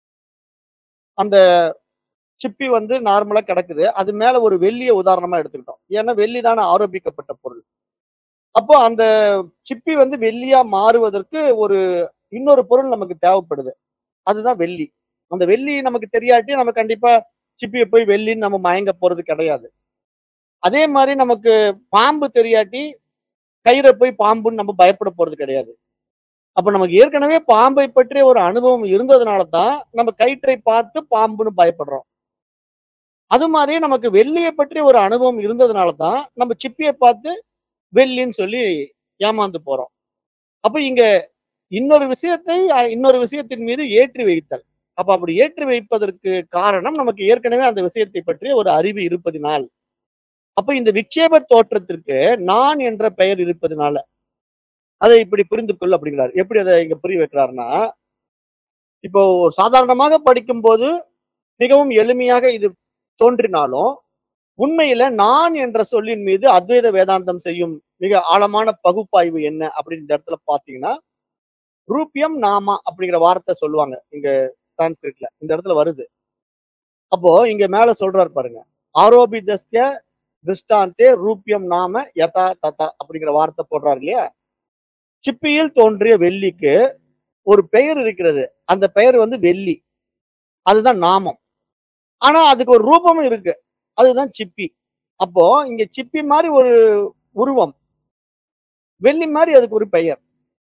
அந்த சிப்பி வந்து நார்மலா கிடக்குது அது மேல ஒரு வெள்ளிய உதாரணமா எடுத்துக்கிட்டோம் ஏன்னா வெள்ளி தானே ஆரோபிக்கப்பட்ட பொருள் அப்போ அந்த சிப்பி வந்து வெள்ளியா மாறுவதற்கு ஒரு இன்னொரு பொருள் நமக்கு தேவைப்படுது அதுதான் வெள்ளி அந்த வெள்ளி நமக்கு தெரியாட்டி நம்ம கண்டிப்பா சிப்பியை போய் வெள்ளின்னு நம்ம மயங்க போறது கிடையாது அதே மாதிரி நமக்கு பாம்பு தெரியாட்டி கயிறை போய் பாம்புன்னு நம்ம பயப்பட போறது கிடையாது அப்ப நமக்கு ஏற்கனவே பாம்பை பற்றிய ஒரு அனுபவம் இருந்ததுனால தான் நம்ம கயிற்றை பார்த்து பாம்புன்னு பயப்படுறோம் அது மாதிரி நமக்கு வெள்ளியை பற்றிய ஒரு அனுபவம் இருந்ததுனால தான் நம்ம சிப்பியை பார்த்து வெள்ளின்னு சொல்லி ஏமாந்து போறோம் அப்ப இங்க இன்னொரு விஷயத்தை அஹ், இன்னொரு விஷயத்தின் மீது ஏற்றி வைத்தல் அப்ப அப்படி ஏற்றி வைப்பதற்கு காரணம் நமக்கு ஏற்கனவே அந்த விஷயத்தை பற்றிய ஒரு அறிவு இருப்பதினால் அப்ப இந்த விக்ஷேப தோற்றத்திற்கு நான் என்ற பெயர் இருப்பதனால அதை இப்படி புரிந்து கொள் அப்படிங்கிறார் எப்படி அதை இங்க புரிய வைக்கிறாருன்னா இப்போ சாதாரணமாக படிக்கும்போது மிகவும் எளிமையாக இது தோன்றினாலும் உண்மையில நான் என்ற சொல்லின் மீது அத்வைத வேதாந்தம் செய்யும் மிக ஆழமான பகுப்பாய்வு என்ன அப்படின்னு இந்த இடத்துல பாத்தீங்கன்னா ரூபியம் நாமா அப்படிங்கிற வார்த்தை சொல்லுவாங்க இங்க சான்ஸ்கிரிட்ல இந்த இடத்துல வருது அப்போ இங்க மேல சொல்றாரு பாருங்க ஆரோபிதஸ்ய திருஷ்டாந்தே ரூபியம் நாம யதா ததா அப்படிங்கிற வார்த்தை போடுறாரு இல்லையா சிப்பியில் தோன்றிய வெள்ளிக்கு ஒரு பெயர் இருக்கிறது அந்த பெயர் வந்து வெள்ளி அதுதான் நாமம் ஆனா அதுக்கு ஒரு ரூபமும் இருக்கு அதுதான் சிப்பி அப்போ இங்க சிப்பி மாதிரி ஒரு உருவம் வெள்ளி மாதிரி அதுக்கு ஒரு பெயர்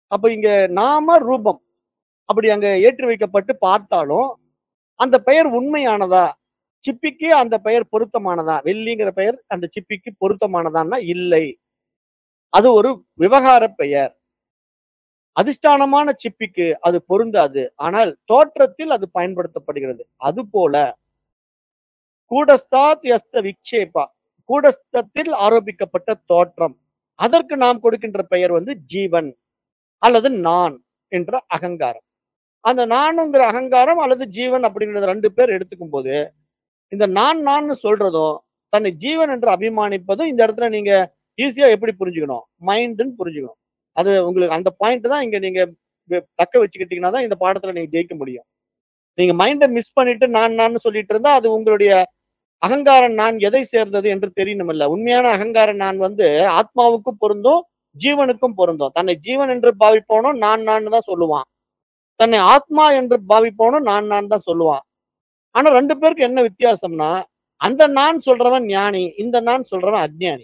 அப்ப இங்க நாம ரூபம் அப்படி அங்க ஏற்றி வைக்கப்பட்டு பார்த்தாலும் அந்த பெயர் உண்மையானதா சிப்பிக்கு அந்த பெயர் பொருத்தமானதா வெள்ளிங்கிற பெயர் அந்த சிப்பிக்கு பொருத்தமானதான்னா இல்லை அது ஒரு விவகார பெயர் அதிஷ்டானமான சிப்பிக்கு அது பொருந்தாது ஆனால் தோற்றத்தில் அது பயன்படுத்தப்படுகிறது அதுபோல கூடஸ்தாத் யஸ்த விக்ஷேபா கூடஸ்தத்தில் ஆரோபிக்கப்பட்ட தோற்றம் அதற்கு நாம் கொடுக்கின்ற பெயர் வந்து ஜீவன் அல்லது நான் என்ற அகங்காரம் அந்த நானுங்கிற அகங்காரம் அல்லது ஜீவன் அப்படிங்கிறது ரெண்டு பேர் எடுத்துக்கும் போது இந்த நான் நான் சொல்றதும் தன்னை ஜீவன் என்று அபிமானிப்பதும் இந்த இடத்துல நீங்க ஈஸியா எப்படி புரிஞ்சுக்கணும் மைண்டுன்னு புரிஞ்சுக்கணும் அது உங்களுக்கு அந்த பாயிண்ட் தான் இங்க நீங்க வெ- தக்க வச்சுக்கிட்டீங்கன்னா தான் இந்த பாடத்துல நீங்க ஜெயிக்க முடியும் நீங்க மைண்டை மிஸ் பண்ணிட்டு நான் நான் சொல்லிட்டு இருந்தா அது உங்களுடைய அகங்காரம் நான் எதை சேர்ந்தது என்று தெரியணும் இல்ல உண்மையான அகங்காரம் நான் வந்து ஆத்மாவுக்கும் பொருந்தும் ஜீவனுக்கும் பொருந்தும் தன்னை ஜீவன் என்று பாவிப்பவனும் நான் நான் தான் சொல்லுவான் தன்னை ஆத்மா என்று பாவிப்பவனும் நான் நான் தான் சொல்லுவான் ஆனா ரெண்டு பேருக்கு என்ன வித்தியாசம்னா அந்த நான் சொல்றவன் ஞானி இந்த நான் சொல்றவன் அஜ்ஞானி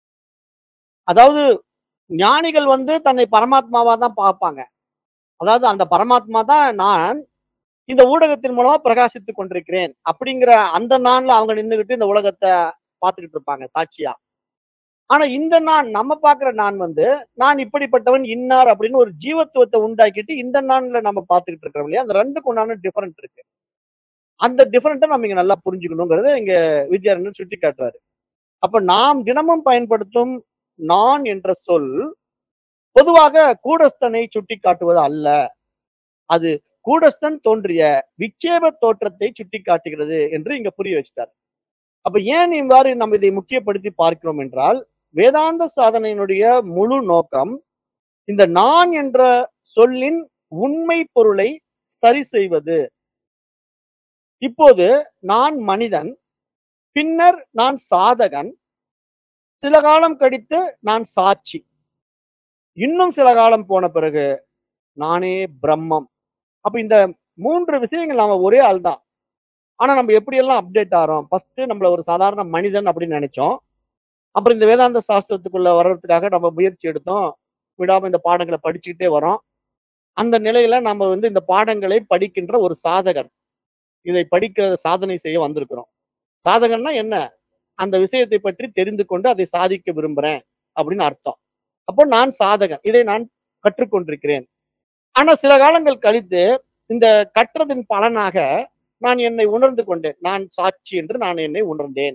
அதாவது ஞானிகள் வந்து தன்னை பரமாத்மாவா தான் பார்ப்பாங்க அதாவது அந்த பரமாத்மா தான் நான் இந்த ஊடகத்தின் மூலமா பிரகாசித்துக் கொண்டிருக்கிறேன் அப்படிங்கிற அந்த நான்ல அவங்க நின்னுகிட்டு இந்த உலகத்தை பார்த்துக்கிட்டு இருப்பாங்க சாட்சியா ஆனா இந்த நான் நம்ம பார்க்கிற நான் வந்து நான் இப்படிப்பட்டவன் இன்னார் அப்படின்னு ஒரு ஜீவத்துவத்தை உண்டாக்கிட்டு இந்த நான்ல நம்ம பார்த்துக்கிட்டு இருக்கிறோம் இல்லையா அந்த ரெண்டுக்கு உண்டான டிஃபரெண்ட் இருக்கு அந்த டிஃபரெண்ட்டை நம்ம இங்க நல்லா புரிஞ்சுக்கணுங்கிறத இங்க வித்யாரண்யர் சுட்டி காட்டுறாரு அப்ப நாம் தினமும் பயன்படுத்தும் நான் என்ற சொல் பொதுவாக கூடஸ்தனை சுட்டி காட்டுவது அல்ல அது கூடஸ்தன் தோன்றிய விட்சேப தோற்றத்தை சுட்டி காட்டுகிறது என்று இங்க புரிய வச்சிட்டார் அப்ப ஏன் இவ்வாறு நம்ம இதை முக்கியப்படுத்தி பார்க்கிறோம் என்றால் வேதாந்த சாதனையினுடைய முழு நோக்கம் இந்த நான் என்ற சொல்லின் உண்மை பொருளை சரி செய்வது இப்போது நான் மனிதன் பின்னர் நான் சாதகன் சில காலம் கழித்து நான் சாட்சி இன்னும் சில காலம் போன பிறகு நானே பிரம்மம் அப்ப இந்த மூன்று விஷயங்கள் நாம ஒரே ஆள் தான் ஆனா நம்ம எப்படியெல்லாம் அப்டேட் ஆறோம் ஃபர்ஸ்ட் நம்மள ஒரு சாதாரண மனிதன் அப்படின்னு நினைச்சோம் அப்புறம் இந்த வேதாந்த சாஸ்திரத்துக்குள்ள வர்றதுக்காக நம்ம முயற்சி எடுத்தோம் விடாம இந்த பாடங்களை படிச்சுக்கிட்டே வரோம் அந்த நிலையில நம்ம வந்து இந்த பாடங்களை படிக்கின்ற ஒரு சாதகர் இதை படிக்க சாதனை செய்ய வந்திருக்கிறோம் சாதகன்னா என்ன அந்த விஷயத்தை பற்றி தெரிந்து கொண்டு அதை சாதிக்க விரும்புறேன் அப்படின்னு அர்த்தம் அப்போ நான் சாதகன் இதை நான் கற்றுக்கொண்டிருக்கிறேன் ஆனா சில காலங்கள் கழித்து இந்த கற்றதின் பலனாக நான் என்னை உணர்ந்து கொண்டேன் நான் சாட்சி என்று நான் என்னை உணர்ந்தேன்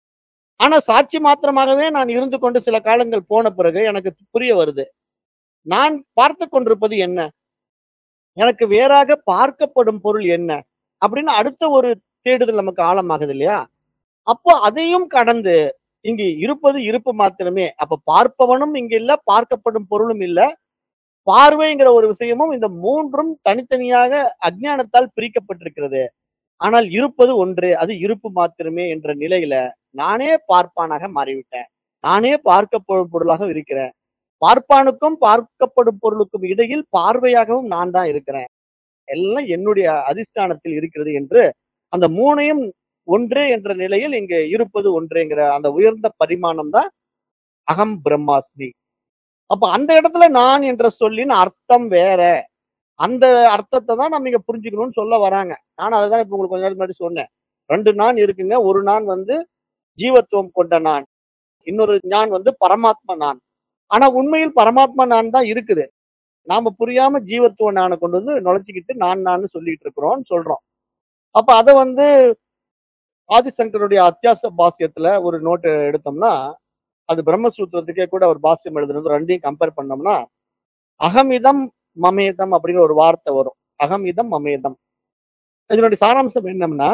ஆனா சாட்சி மாத்திரமாகவே நான் இருந்து கொண்டு சில காலங்கள் போன பிறகு எனக்கு புரிய வருது நான் பார்த்து கொண்டிருப்பது என்ன எனக்கு வேறாக பார்க்கப்படும் பொருள் என்ன அப்படின்னு அடுத்த ஒரு தேடுதல் நமக்கு ஆழமாகுது இல்லையா அப்போ அதையும் கடந்து இங்கு இருப்பது இருப்பு மாத்திரமே அப்ப பார்ப்பவனும் இங்க இல்ல பார்க்கப்படும் பொருளும் இல்ல பார்வைங்கிற ஒரு விஷயமும் இந்த மூன்றும் தனித்தனியாக அஜ்ஞானத்தால் பிரிக்கப்பட்டிருக்கிறது ஆனால் இருப்பது ஒன்று அது இருப்பு மாத்திரமே என்ற நிலையில நானே பார்ப்பானாக மாறிவிட்டேன் நானே பார்க்கப்படும் பொருளாக இருக்கிறேன் பார்ப்பானுக்கும் பார்க்கப்படும் பொருளுக்கும் இடையில் பார்வையாகவும் நான் தான் இருக்கிறேன் எல்லாம் என்னுடைய அதிஷ்டானத்தில் இருக்கிறது என்று அந்த மூணையும் ஒன்று என்ற நிலையில் இங்க இருப்பது ஒன்றுங்கிற அந்த உயர்ந்த பரிமாணம் தான் அகம் பிரம்மாஸ்மி அப்ப அந்த இடத்துல நான் என்ற சொல்லின் அர்த்தம் வேற அந்த அர்த்தத்தை தான் நம்ம இங்க புரிஞ்சுக்கணும்னு சொல்ல வராங்க நான் அதை தான் இப்ப உங்களுக்கு கொஞ்ச நேரத்துக்கு முன்னாடி சொன்னேன் ரெண்டு நான் இருக்குங்க ஒரு நான் வந்து ஜீவத்துவம் கொண்ட நான் இன்னொரு நான் வந்து பரமாத்மா நான் ஆனா உண்மையில் பரமாத்மா நான் தான் இருக்குது நாம புரியாம ஜீவத்துவ நானை கொண்டு வந்து நுழைச்சிக்கிட்டு நான் நான் சொல்லிட்டு இருக்கிறோம்னு சொல்றோம் அப்ப அதை வந்து ஆதிசங்கருடைய அத்தியாச பாசியத்துல ஒரு நோட்டு எடுத்தோம்னா அது பிரம்மசூத்திரத்துக்கே கூட ஒரு பாசியம் எழுதுனது ரெண்டையும் கம்பேர் பண்ணோம்னா அகமிதம் மமேதம் அப்படிங்கிற ஒரு வார்த்தை வரும் அகமிதம் மமேதம் இதனுடைய சாராம்சம் என்னம்னா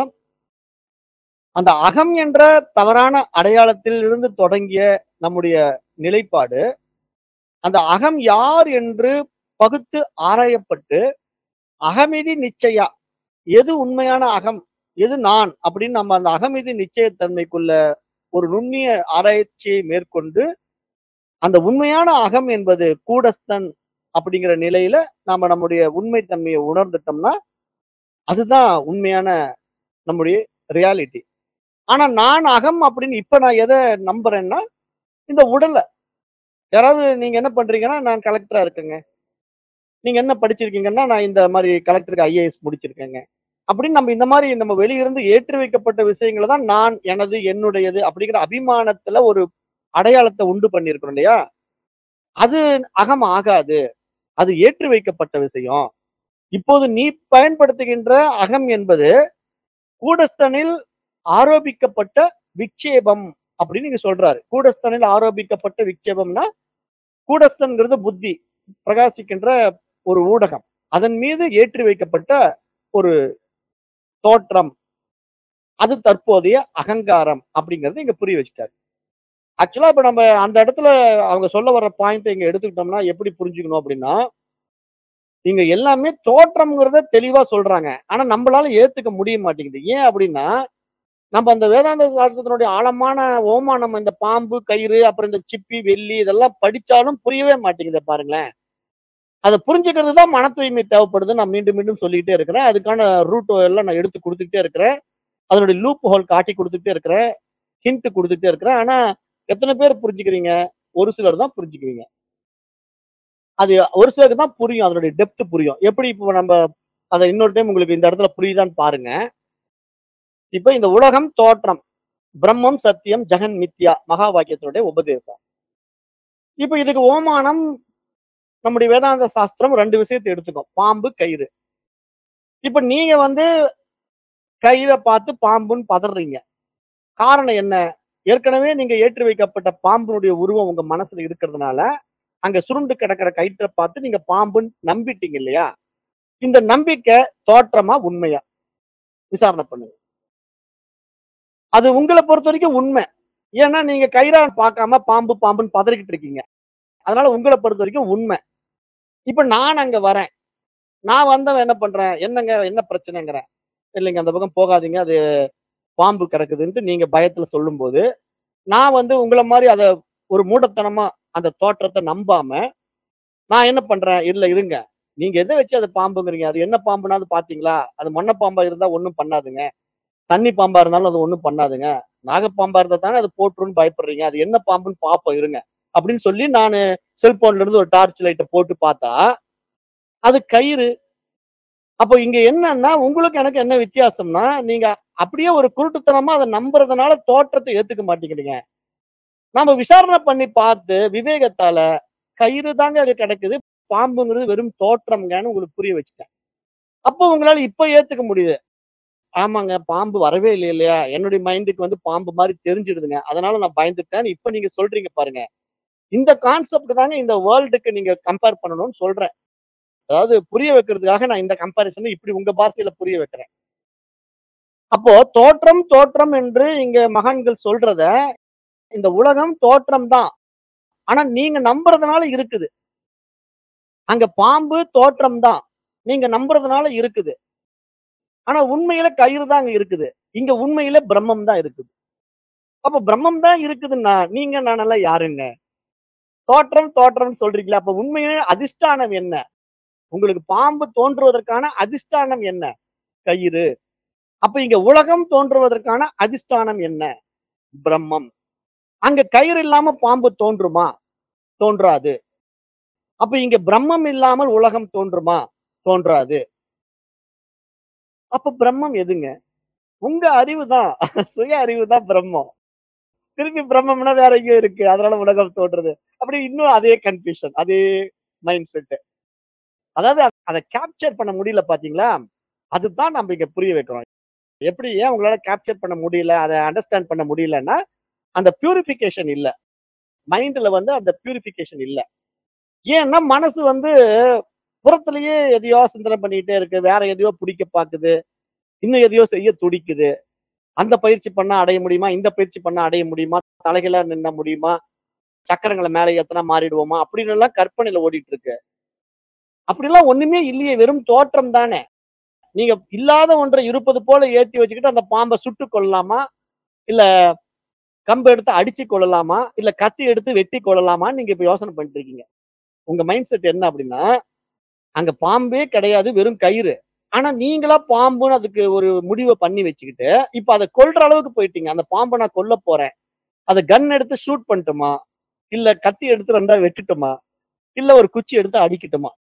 அந்த அகம் என்ற தவறான அடையாளத்தில் இருந்து தொடங்கிய நம்முடைய நிலைப்பாடு அந்த அகம் யார் என்று பகுத்து ஆராயப்பட்டு அகமிதி நிச்சயா எது உண்மையான அகம் எது நான் அப்படின்னு நம்ம அந்த அகமிதி நிச்சயத்தன்மைக்குள்ள ஒரு நுண்ணிய ஆராய்ச்சியை மேற்கொண்டு அந்த உண்மையான அகம் என்பது கூடஸ்தன் அப்படிங்கிற நிலையில நாம நம்முடைய உண்மைத்தன்மையை உணர்ந்துட்டோம்னா அதுதான் உண்மையான நம்முடைய ரியாலிட்டி ஆனா நான் அகம் அப்படின்னு இப்ப நான் எதை நம்புறேன்னா இந்த உடலை யாராவது நீங்க என்ன பண்றீங்கன்னா நான் கலெக்டரா இருக்கேங்க நீங்க என்ன படிச்சிருக்கீங்கன்னா நான் இந்த மாதிரி கலெக்டருக்கு ஐஏஎஸ் முடிச்சிருக்கேங்க அப்படின்னு நம்ம இந்த மாதிரி நம்ம வெளியிருந்து ஏற்றி வைக்கப்பட்ட விஷயங்களை தான் நான் எனது என்னுடையது அப்படிங்கிற அபிமானத்துல ஒரு அடையாளத்தை உண்டு பண்ணியிருக்கிறோம் இல்லையா அது அகம் ஆகாது அது ஏற்றி வைக்கப்பட்ட விஷயம் இப்போது நீ பயன்படுத்துகின்ற அகம் என்பது கூடஸ்தனில் ஆரோபிக்கப்பட்ட விக்ஷேபம் அப்படின்னு நீங்க சொல்றாரு கூடஸ்தனில் ஆரோபிக்கப்பட்ட விக்ஷேபம்னா கூடஸ்தன்கிறது புத்தி பிரகாசிக்கின்ற ஒரு ஊடகம் அதன் மீது ஏற்றி வைக்கப்பட்ட ஒரு தோற்றம் அது தற்போதைய அகங்காரம் அப்படிங்கறது இங்க புரிய வச்சுட்டாரு ஆக்சுவலா இப்ப நம்ம அந்த இடத்துல அவங்க சொல்ல வர்ற பாயிண்ட் இங்க எடுத்துக்கிட்டோம்னா எப்படி புரிஞ்சுக்கணும் அப்படின்னா இங்க எல்லாமே தோற்றம்ங்கிறத தெளிவா சொல்றாங்க ஆனா நம்மளால ஏத்துக்க முடிய மாட்டேங்குது ஏன் அப்படின்னா நம்ம அந்த வேதாந்த சாஸ்திரத்தினுடைய ஆழமான ஓமானம் இந்த பாம்பு கயிறு அப்புறம் இந்த சிப்பி வெள்ளி இதெல்லாம் படிச்சாலும் புரியவே மாட்டேங்குது பாருங்களேன் அதை புரிஞ்சுக்கிறது தான் மன தூய்மை தேவைப்படுது நான் மீண்டும் மீண்டும் சொல்லிக்கிட்டே இருக்கிறேன் அதுக்கான ரூட் எல்லாம் நான் எடுத்து கொடுத்துக்கிட்டே இருக்கிறேன் அதனுடைய லூப் ஹோல் காட்டி கொடுத்துக்கிட்டே இருக்கிறேன் ஹிண்ட் கொடுத்துக்கிட்டே இருக்கிறேன் ஆனா எத்தனை பேர் புரிஞ்சுக்கிறீங்க ஒரு சிலர் தான் புரிஞ்சுக்குவீங்க அது ஒரு சிலருக்கு தான் புரியும் அதனுடைய டெப்த் புரியும் எப்படி இப்போ நம்ம அதை இன்னொரு டைம் உங்களுக்கு இந்த இடத்துல புரியுதான்னு பாருங்க இப்போ இந்த உலகம் தோற்றம் பிரம்மம் சத்தியம் ஜெகன் மித்யா மகா வாக்கியத்தினுடைய உபதேசம் இப்போ இதுக்கு ஓமானம் நம்முடைய வேதாந்த சாஸ்திரம் ரெண்டு விஷயத்தை எடுத்துக்கும் பாம்பு கயிறு இப்ப நீங்க வந்து கயிறை பார்த்து பாம்புன்னு பதறீங்க காரணம் என்ன ஏற்கனவே நீங்க ஏற்றி வைக்கப்பட்ட பாம்பினுடைய உருவம் உங்க மனசுல இருக்கிறதுனால அங்க சுருண்டு கிடக்கிற கயிற்றை பார்த்து நீங்க பாம்புன்னு நம்பிட்டீங்க இல்லையா இந்த நம்பிக்கை தோற்றமா உண்மையா விசாரணை பண்ணுங்க அது உங்களை பொறுத்த வரைக்கும் உண்மை ஏன்னா நீங்க கயிறா பார்க்காம பாம்பு பாம்புன்னு பதறிக்கிட்டு இருக்கீங்க அதனால உங்களை பொறுத்த வரைக்கும் உண்மை இப்ப நான் அங்க வரேன் நான் வந்தவன் என்ன பண்றேன் என்னங்க என்ன பிரச்சனைங்கிறேன் இல்லைங்க அந்த பக்கம் போகாதீங்க அது பாம்பு கிடக்குதுன்ட்டு நீங்க பயத்துல சொல்லும்போது நான் வந்து உங்களை மாதிரி அத ஒரு மூடத்தனமா அந்த தோற்றத்தை நம்பாம நான் என்ன பண்றேன் இல்ல இருங்க நீங்க எதை வச்சு அது பாம்புங்கிறீங்க அது என்ன பாம்புனாவது பாத்தீங்களா அது மண்ணை பாம்பா இருந்தா ஒண்ணும் பண்ணாதுங்க தண்ணி பாம்பா இருந்தாலும் அது ஒண்ணும் பண்ணாதுங்க நாகப்பாம்பா இருந்தா தானே அது போட்டுருன்னு பயப்படுறீங்க அது என்ன பாம்புன்னு பாப்போம் இருங்க அப்படின்னு சொல்லி நான் செல்போன்ல இருந்து ஒரு டார்ச் லைட்டை போட்டு பார்த்தா அது கயிறு அப்போ இங்க என்னன்னா உங்களுக்கு எனக்கு என்ன வித்தியாசம்னா நீங்க அப்படியே ஒரு குருட்டுத்தனமா அதை நம்புறதுனால தோற்றத்தை ஏத்துக்க மாட்டேங்கிறீங்க நாம விசாரணை பண்ணி பார்த்து விவேகத்தால கயிறு தாங்க அது கிடைக்குது பாம்புங்கிறது வெறும் தோற்றம்ங்கன்னு உங்களுக்கு புரிய வச்சுட்டேன் அப்போ உங்களால இப்ப ஏத்துக்க முடியுது ஆமாங்க பாம்பு வரவே இல்லை இல்லையா என்னுடைய மைண்டுக்கு வந்து பாம்பு மாதிரி தெரிஞ்சிடுதுங்க அதனால நான் பயந்துட்டேன் இப்ப நீங்க சொல்றீங்க பாருங்க இந்த கான்செப்ட் தாங்க இந்த வேர்ல்டுக்கு நீங்க கம்பேர் பண்ணணும்னு சொல்றேன் அதாவது புரிய வைக்கிறதுக்காக நான் இந்த கம்பாரிசனை இப்படி உங்க பாஷையில புரிய வைக்கிறேன் அப்போ தோற்றம் தோற்றம் என்று இங்க மகான்கள் சொல்றத இந்த உலகம் தோற்றம் தான் ஆனா நீங்க நம்புறதுனால இருக்குது அங்க பாம்பு தோற்றம் தான் நீங்க நம்புறதுனால இருக்குது ஆனா உண்மையில கயிறு தான் அங்க இருக்குது இங்க உண்மையில பிரம்மம் தான் இருக்குது அப்ப பிரம்மம் தான் இருக்குதுன்னா நீங்க நானெல்லாம் யாருங்க தோற்றம் தோற்றம் சொல்றீங்களா அப்ப உண்மையிலே அதிஷ்டானம் என்ன உங்களுக்கு பாம்பு தோன்றுவதற்கான அதிஷ்டானம் என்ன கயிறு அப்ப இங்க உலகம் தோன்றுவதற்கான அதிஷ்டானம் என்ன பிரம்மம் அங்க கயிறு இல்லாம பாம்பு தோன்றுமா தோன்றாது அப்ப இங்க பிரம்மம் இல்லாமல் உலகம் தோன்றுமா தோன்றாது அப்ப பிரம்மம் எதுங்க உங்க அறிவு தான் சுய அறிவு தான் பிரம்மம் திருப்பி பிரம்மம்னா வேற எங்கேயோ இருக்கு அதனால உலகம் தோன்றுறது அப்படி இன்னும் அதே கன்ஃபியூஷன் அதே மைண்ட் செட் அதாவது அதை கேப்சர் பண்ண முடியல பாத்தீங்களா அதுதான் நம்ம இங்க புரிய வைக்கிறோம் எப்படி ஏன் உங்களால கேப்சர் பண்ண முடியல அதை அண்டர்ஸ்டாண்ட் பண்ண முடியலன்னா அந்த பியூரிஃபிகேஷன் இல்ல மைண்ட்ல வந்து அந்த பியூரிஃபிகேஷன் இல்ல ஏன்னா மனசு வந்து புறத்திலேயே எதையோ சிந்தனை பண்ணிக்கிட்டே இருக்கு வேற எதையோ பிடிக்க பாக்குது இன்னும் எதையோ செய்ய துடிக்குது அந்த பயிற்சி பண்ணா அடைய முடியுமா இந்த பயிற்சி பண்ணா அடைய முடியுமா தலைகளா நின்ன முடியுமா சக்கரங்களை மேல ஏத்தனா மாறிடுவோமா அப்படின்னு எல்லாம் கற்பனையில ஓடிட்டு இருக்கு அப்படிலாம் ஒண்ணுமே இல்லையே வெறும் தோற்றம் தானே நீங்க இல்லாத ஒன்றை இருப்பது போல ஏத்தி வச்சுக்கிட்டு அந்த பாம்பை சுட்டு கொள்ளலாமா இல்ல கம்பு எடுத்து அடிச்சு கொள்ளலாமா இல்ல கத்தி எடுத்து வெட்டி கொள்ளலாமான்னு நீங்க இப்ப யோசனை பண்ணிட்டு இருக்கீங்க உங்க மைண்ட் செட் என்ன அப்படின்னா அங்க பாம்பே கிடையாது வெறும் கயிறு ஆனா நீங்களா பாம்புன்னு அதுக்கு ஒரு முடிவை பண்ணி வச்சுக்கிட்டு இப்ப அதை கொல்ற அளவுக்கு போயிட்டீங்க அந்த பாம்பை நான் கொல்ல போறேன் அதை கன் எடுத்து ஷூட் பண்ணட்டுமா இல்ல கத்தி எடுத்து ரெண்டா வெட்டுட்டுமா இல்ல ஒரு குச்சி எடுத்து அடிக்கட்டுமா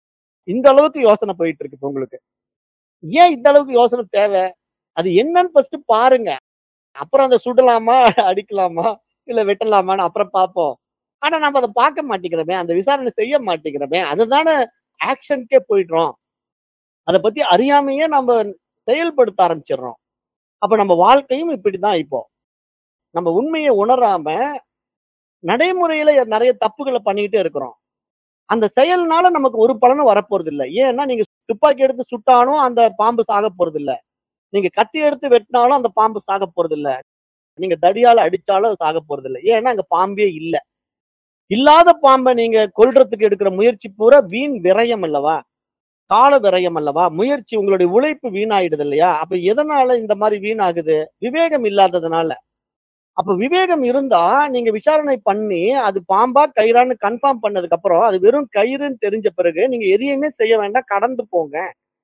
இந்த அளவுக்கு யோசனை போயிட்டு இருக்கு இப்ப உங்களுக்கு. ஏன் இந்த அளவுக்கு யோசனை தேவை? அது என்னன்னு ஃபர்ஸ்ட் பாருங்க. அப்புறம் அத சுடலாமா? அடிக்கலாமா? இல்ல வெட்டலாமான்னு அப்புறம் பார்ப்போம். ஆனா நம்ம அத பார்க்க மாட்டேங்கிறோமே! அந்த விசாரணை செய்ய மாட்டேங்கிறோமே! அதுதானே ஆக்ஷனுக்கே போயிடுறோம். அத பத்தி அறியாமயே நம்ம செயல்படுத்த ஆரம்பிச்சுடுறோம். அப்ப நம்ம வாழ்க்கையும் இப்படிதான் இப்போ. நம்ம உண்மைய உணராம நடைமுறையில நெறைய தப்புகள பண்ணிக்கிட்டே இருக்கிறோம். அந்த செயல்னால நமக்கு ஒரு பலனும் வரப்போறதில்ல. ஏன்னா நீங்க துப்பாக்கி எடுத்து சுட்டாலும் அந்த பாம்பு சாகப் போறதில்ல. நீங்க கத்தி எடுத்து வெட்டினாலும் அந்த பாம்பு சாகப் போறதில்ல. நீங்க தடியால அடிச்சாலும் அது சாகப் போறதில்ல. ஏன்னா அங்க பாம்பே இல்ல. இல்லாத பாம்ப நீங்க கொல்றதுக்கு எடுக்கிற முயற்சி பூரா வீண் விரயம் அல்லவா? கால விரயம் அல்லவா? முயற்சி உங்களுடைய உழைப்பு வீணாயிடுது இல்லையா? அப்ப எதனால இந்த மாரி வீணாகுது? விவேகம் இல்லாததுனால. அப்ப விவேகம் இருந்தா நீங்க விசாரணை பண்ணி அது பாம்பா, கயிறான்னு கன்ஃபார்ம் பண்ணதுக்கு அப்புறம் அது வெறும் கயிறுன்னு தெரிஞ்ச பிறகு நீங்க எதையுமே செய்ய வேண்டாம். கடந்து போங்க.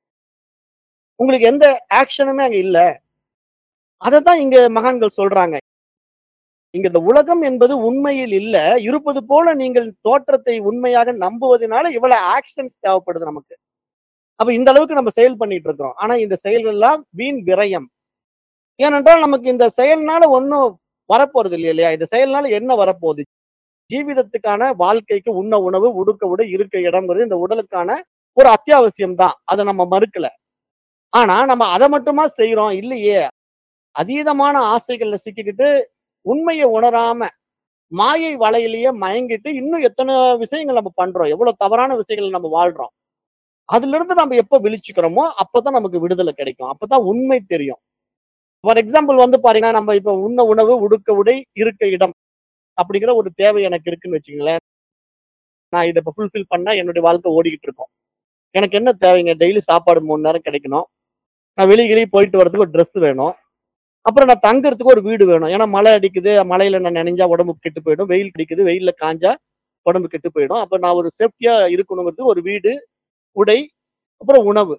உங்களுக்கு எந்த ஆக்ஷனுமே அங்க இல்ல. அதத்தான் இங்க மகான்கள் சொல்றாங்க. இங்க இந்த உலகம் என்பது உண்மையில் இல்ல. இருப்பது போல நீங்கள் தோற்றத்தை உண்மையாக நம்புவதனால இவ்வளவு ஆக்ஷன்ஸ் தேவைப்படுது நமக்கு. அப்ப இந்த அளவுக்கு நம்ம செயல் பண்ணிட்டு இருக்கிறோம். ஆனா இந்த செயல்கள் எல்லாம் வீண் விரயம். ஏனென்றால் நமக்கு இந்த செயல்னால ஒண்ணும் வரப்போறது இல்ல இல்லையா? இந்த செயல்னால என்ன வரப்போகுது? ஜீவிதத்துக்கான வாழ்க்கைக்கு உண்ண உணவு, உடுக்க உடை, இருக்க இடம்ங்கிறது இந்த உடலுக்கான ஒரு அத்தியாவசியம் தான். அத நம்ம மறுக்கல. ஆனா நம்ம அத மட்டுமா செய்றோம்? இல்லையே. அதீதமான ஆசைகள்ல சிக்கிக்கிட்டு உண்மைய உணராம மாயை வலையிலேயே மயங்கிட்டு இன்னும் எத்தன விஷயங்கள் நம்ம பண்றோம். எவ்வளவு தவறான விஷயங்கள் நம்ம வாழ்றோம். அதிலிருந்து நம்ம எப்ப விழிச்சுக்கிறோமோ அப்பதான் நமக்கு விடுதலை கிடைக்கும். அப்பதான் உண்மை தெரியும். ஃபார் எக்ஸாம்பிள் வந்து பாத்தீங்கன்னா, நம்ம இப்ப உண்ண உணவு, உடுக்க உடை, இருக்க இடம் அப்படிங்கிற ஒரு தேவை எனக்கு இருக்குன்னு வச்சுக்கங்களேன். நான் இத இப்ப ஃபுல்ஃபில் பண்ணா என்னுடைய வாழ்க்கை ஓடிக்கிட்டு இருக்கும். எனக்கு என்ன தேவைங்க? டெய்லி சாப்பாடு 3 நேரம் கிடைக்கணும். நான் வெளிய கிளிய போயிட்டு வரதுக்கு ஒரு ட்ரெஸ் வேணும். அப்புறம் நான் தங்குறதுக்கு ஒரு வீடு வேணும். ஏன்னா மழை அடிக்குது. மழையில நான் நனைஞ்சா உடம்பு கெட்டு போயிடும். வெயில் அடிக்குது. வெயில்ல காஞ்சா உடம்பு கெட்டு போயிடும். அப்ப நான் ஒரு சேஃப்டியா இருக்கணுங்கிறதுக்கு ஒரு வீடு, உடை, அப்புறம் உணவு.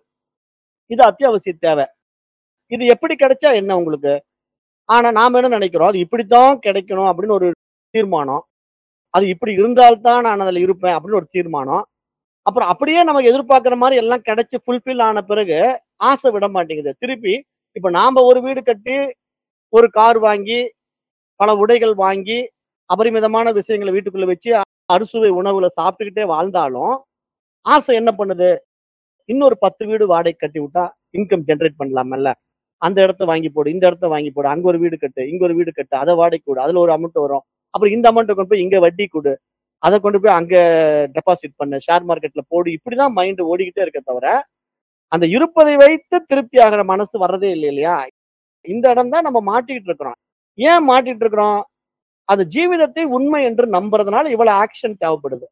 இது அத்தியாவசிய தேவை. இது எப்படி கிடைச்சா என்ன உங்களுக்கு? ஆனா நாம என்ன நினைக்கிறோம்? அது இப்படித்தான் கிடைக்கணும் அப்படின்னு ஒரு தீர்மானம். அது இப்படி இருந்தால் தான் நான் அதுல இருப்பேன் அப்படின்னு ஒரு தீர்மானம். அப்புறம் அப்படியே நம்ம எதிர்பார்க்கிற மாரி எல்லாம் கிடைச்சு ஃபுல்ஃபில் ஆன பிறகு ஆசை விட மாட்டேங்குது. திருப்பி இப்ப நாம ஒரு வீடு கட்டி, ஒரு கார் வாங்கி, பல உடைகள் வாங்கி, அபரிமிதமான விஷயங்கள வீட்டுக்குள்ள வச்சு அறுசுவை உணவுல சாப்பிட்டுக்கிட்டே வாழ்ந்தாலும், ஆசை என்ன பண்ணுது? இன்னொரு 10 வீடு வாடகைக்கு கட்டி விட்டா இன்கம் ஜெனரேட் பண்ணலாம்ல. அந்த இடத்த வாங்கி போடு, இந்த இடத்த வாங்கி போடு, அங்க ஒரு வீடு கட்டு, இங்க ஒரு வீடு கட்டு, அத வாடகைக்கு குடு. அதுல ஒரு அமௌண்ட் வரும். அப்புறம் இந்த அமௌண்ட்ட கொண்டு போய் இங்க வட்டி குடு. அத கொண்டு போய் அங்க டெபாசிட் பண்ணு. ஷேர் மார்க்கெட்ல போடு. இப்படிதான் மைண்ட் ஓடிக்கிட்டே இருக்கே தவிர, அந்த இருப்பதை வைத்து திருப்தி ஆகுற மனசு வர்றதே இல்ல இல்லையா? இந்த இடம் தான் நம்ம மாட்டிக்கிட்டு இருக்கிறோம். ஏன் மாட்டிட்டு இருக்கிறோம்? அது ஜீவிதத்தை உண்மை என்று நம்புறதுனால இவ்வளவு ஆக்ஷன் தேவைப்படுது.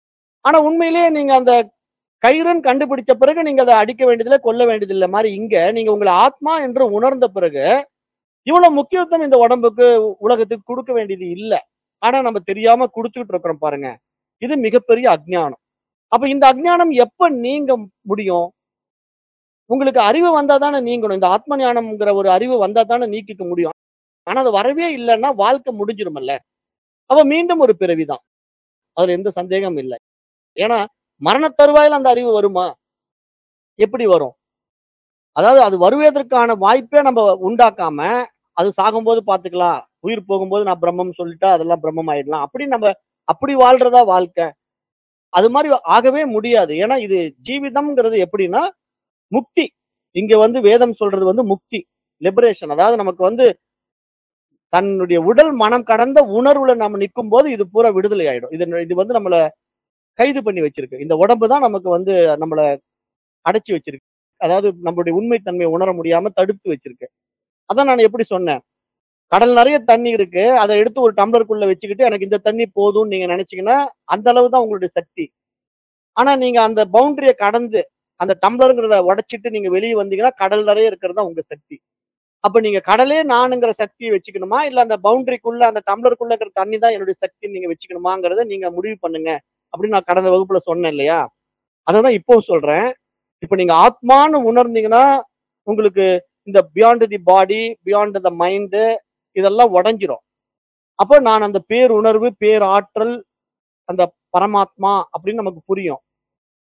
ஆனா உண்மையிலேயே நீங்க அந்த கயிறுன்னு கண்டுபிடிச்ச பிறகு நீங்க அத அடிக்க வேண்டியதில்ல, கொல்ல வேண்டியதில்ல மாரி இங்க நீங்க உங்கள ஆத்மா என்று உணர்ந்த பிறகு, இவ்வளவு முக்கியத்துவம் இந்த உடம்புக்கு, உலகத்துக்கு குடுக்க வேண்டியது இல்ல. ஆனா நம்ம தெரியாம குடுத்துக்கிட்டு இருக்கிறோம் பாருங்க. இது மிகப்பெரிய அஞ்ஞானம். அப்ப இந்த அஞ்ஞானம் எப்ப நீங்க முடியும்? உங்களுக்கு அறிவு வந்தா தானே நீங்கணும். இந்த ஆத்ம ஞானம்ங்கிற ஒரு அறிவு வந்தா தானே நீக்கிக்க முடியும். ஆனா அது வரவே இல்லன்னா வாழ்க்கை முடிஞ்சிருமல்ல. அப்ப மீண்டும் ஒரு பிறவி தான். அதுல எந்த சந்தேகமும் இல்ல. ஏன்னா மரண தருவாயில அந்த அறிவு வருமா? எப்படி வரும்? அதாவது அது வருவதற்கான வாய்ப்பே நம்ம உண்டாக்காம, அது சாகும்போது பார்த்துக்கலாம். உயிர் போகும்போது நான் பிரம்மம்னு சொல்லிட்டா அதெல்லாம் பிரம்மம் ஆயிடலாம். அப்படி நம்ம அப்படி வாழ்றதா வாழ்க்கை? அது மாரி ஆகவே முடியாது. ஏன்னா இது ஜீவிதம்ங்கிறது எப்படின்னா, முக்தி. இங்க வந்து வேதம் சொல்றது வந்து முக்தி. லிபரேஷன். அதாவது நமக்கு வந்து தன்னுடைய உடல், மனம் கடந்த உணர்வுல நாம நிக்கும்போது இது பூரா விடுதலை ஆயிடும். இது இது வந்து நம்மள கைது பண்ணி வச்சிருக்கு. இந்த உடம்பு தான் நமக்கு வந்து நம்மள அடைச்சு வச்சிருக்கு. அதாவது நம்மளுடைய உண்மை தன்மைய உணர முடியாம தடுத்து வச்சிருக்கு. அதான் நான் எப்படி சொன்னேன். கடல் நெறைய தண்ணி இருக்கு. அத எடுத்து ஒரு டம்ளருக்குள்ள வச்சுக்கிட்டு, எனக்கு இந்த தண்ணி போதும்னு நீங்க நெனச்சீங்கன்னா, அந்த அளவு தான் உங்களுடைய சக்தி. ஆனா நீங்க அந்த பவுண்டரிய கடந்து, அந்த டம்ளர்ங்கிறத உடைச்சிட்டு நீங்க வெளிய வந்தீங்கன்னா, கடல் நெறைய இருக்கிறது தான் உங்க சக்தி. அப்ப நீங்க கடலே நானுங்கிற சக்திய வச்சுக்கணுமா? இல்ல அந்த பவுண்டரிக்குள்ள, அந்த டம்ளருக்குள்ள இருக்கிற தண்ணி தான் என்னுடைய சக்தின்னு நீங்க வச்சுக்கணுமாங்கிறத நீங்க முடிவு பண்ணுங்க. அப்படின்னு நான் கடந்த வகுப்புல சொன்னேன் இல்லையா? அததான் இப்பவும் சொல்றேன். இப்ப நீங்க ஆத்மான்னு உணர்ந்தீங்கன்னா, உங்களுக்கு இந்த beyond the body, beyond the mind இதெல்லாம் உடைஞ்சிரும். அப்ப நான் அந்த பேருணர்வு, பேராற்றல், அந்த பரமாத்மா அப்படின்னு நமக்கு புரியும்.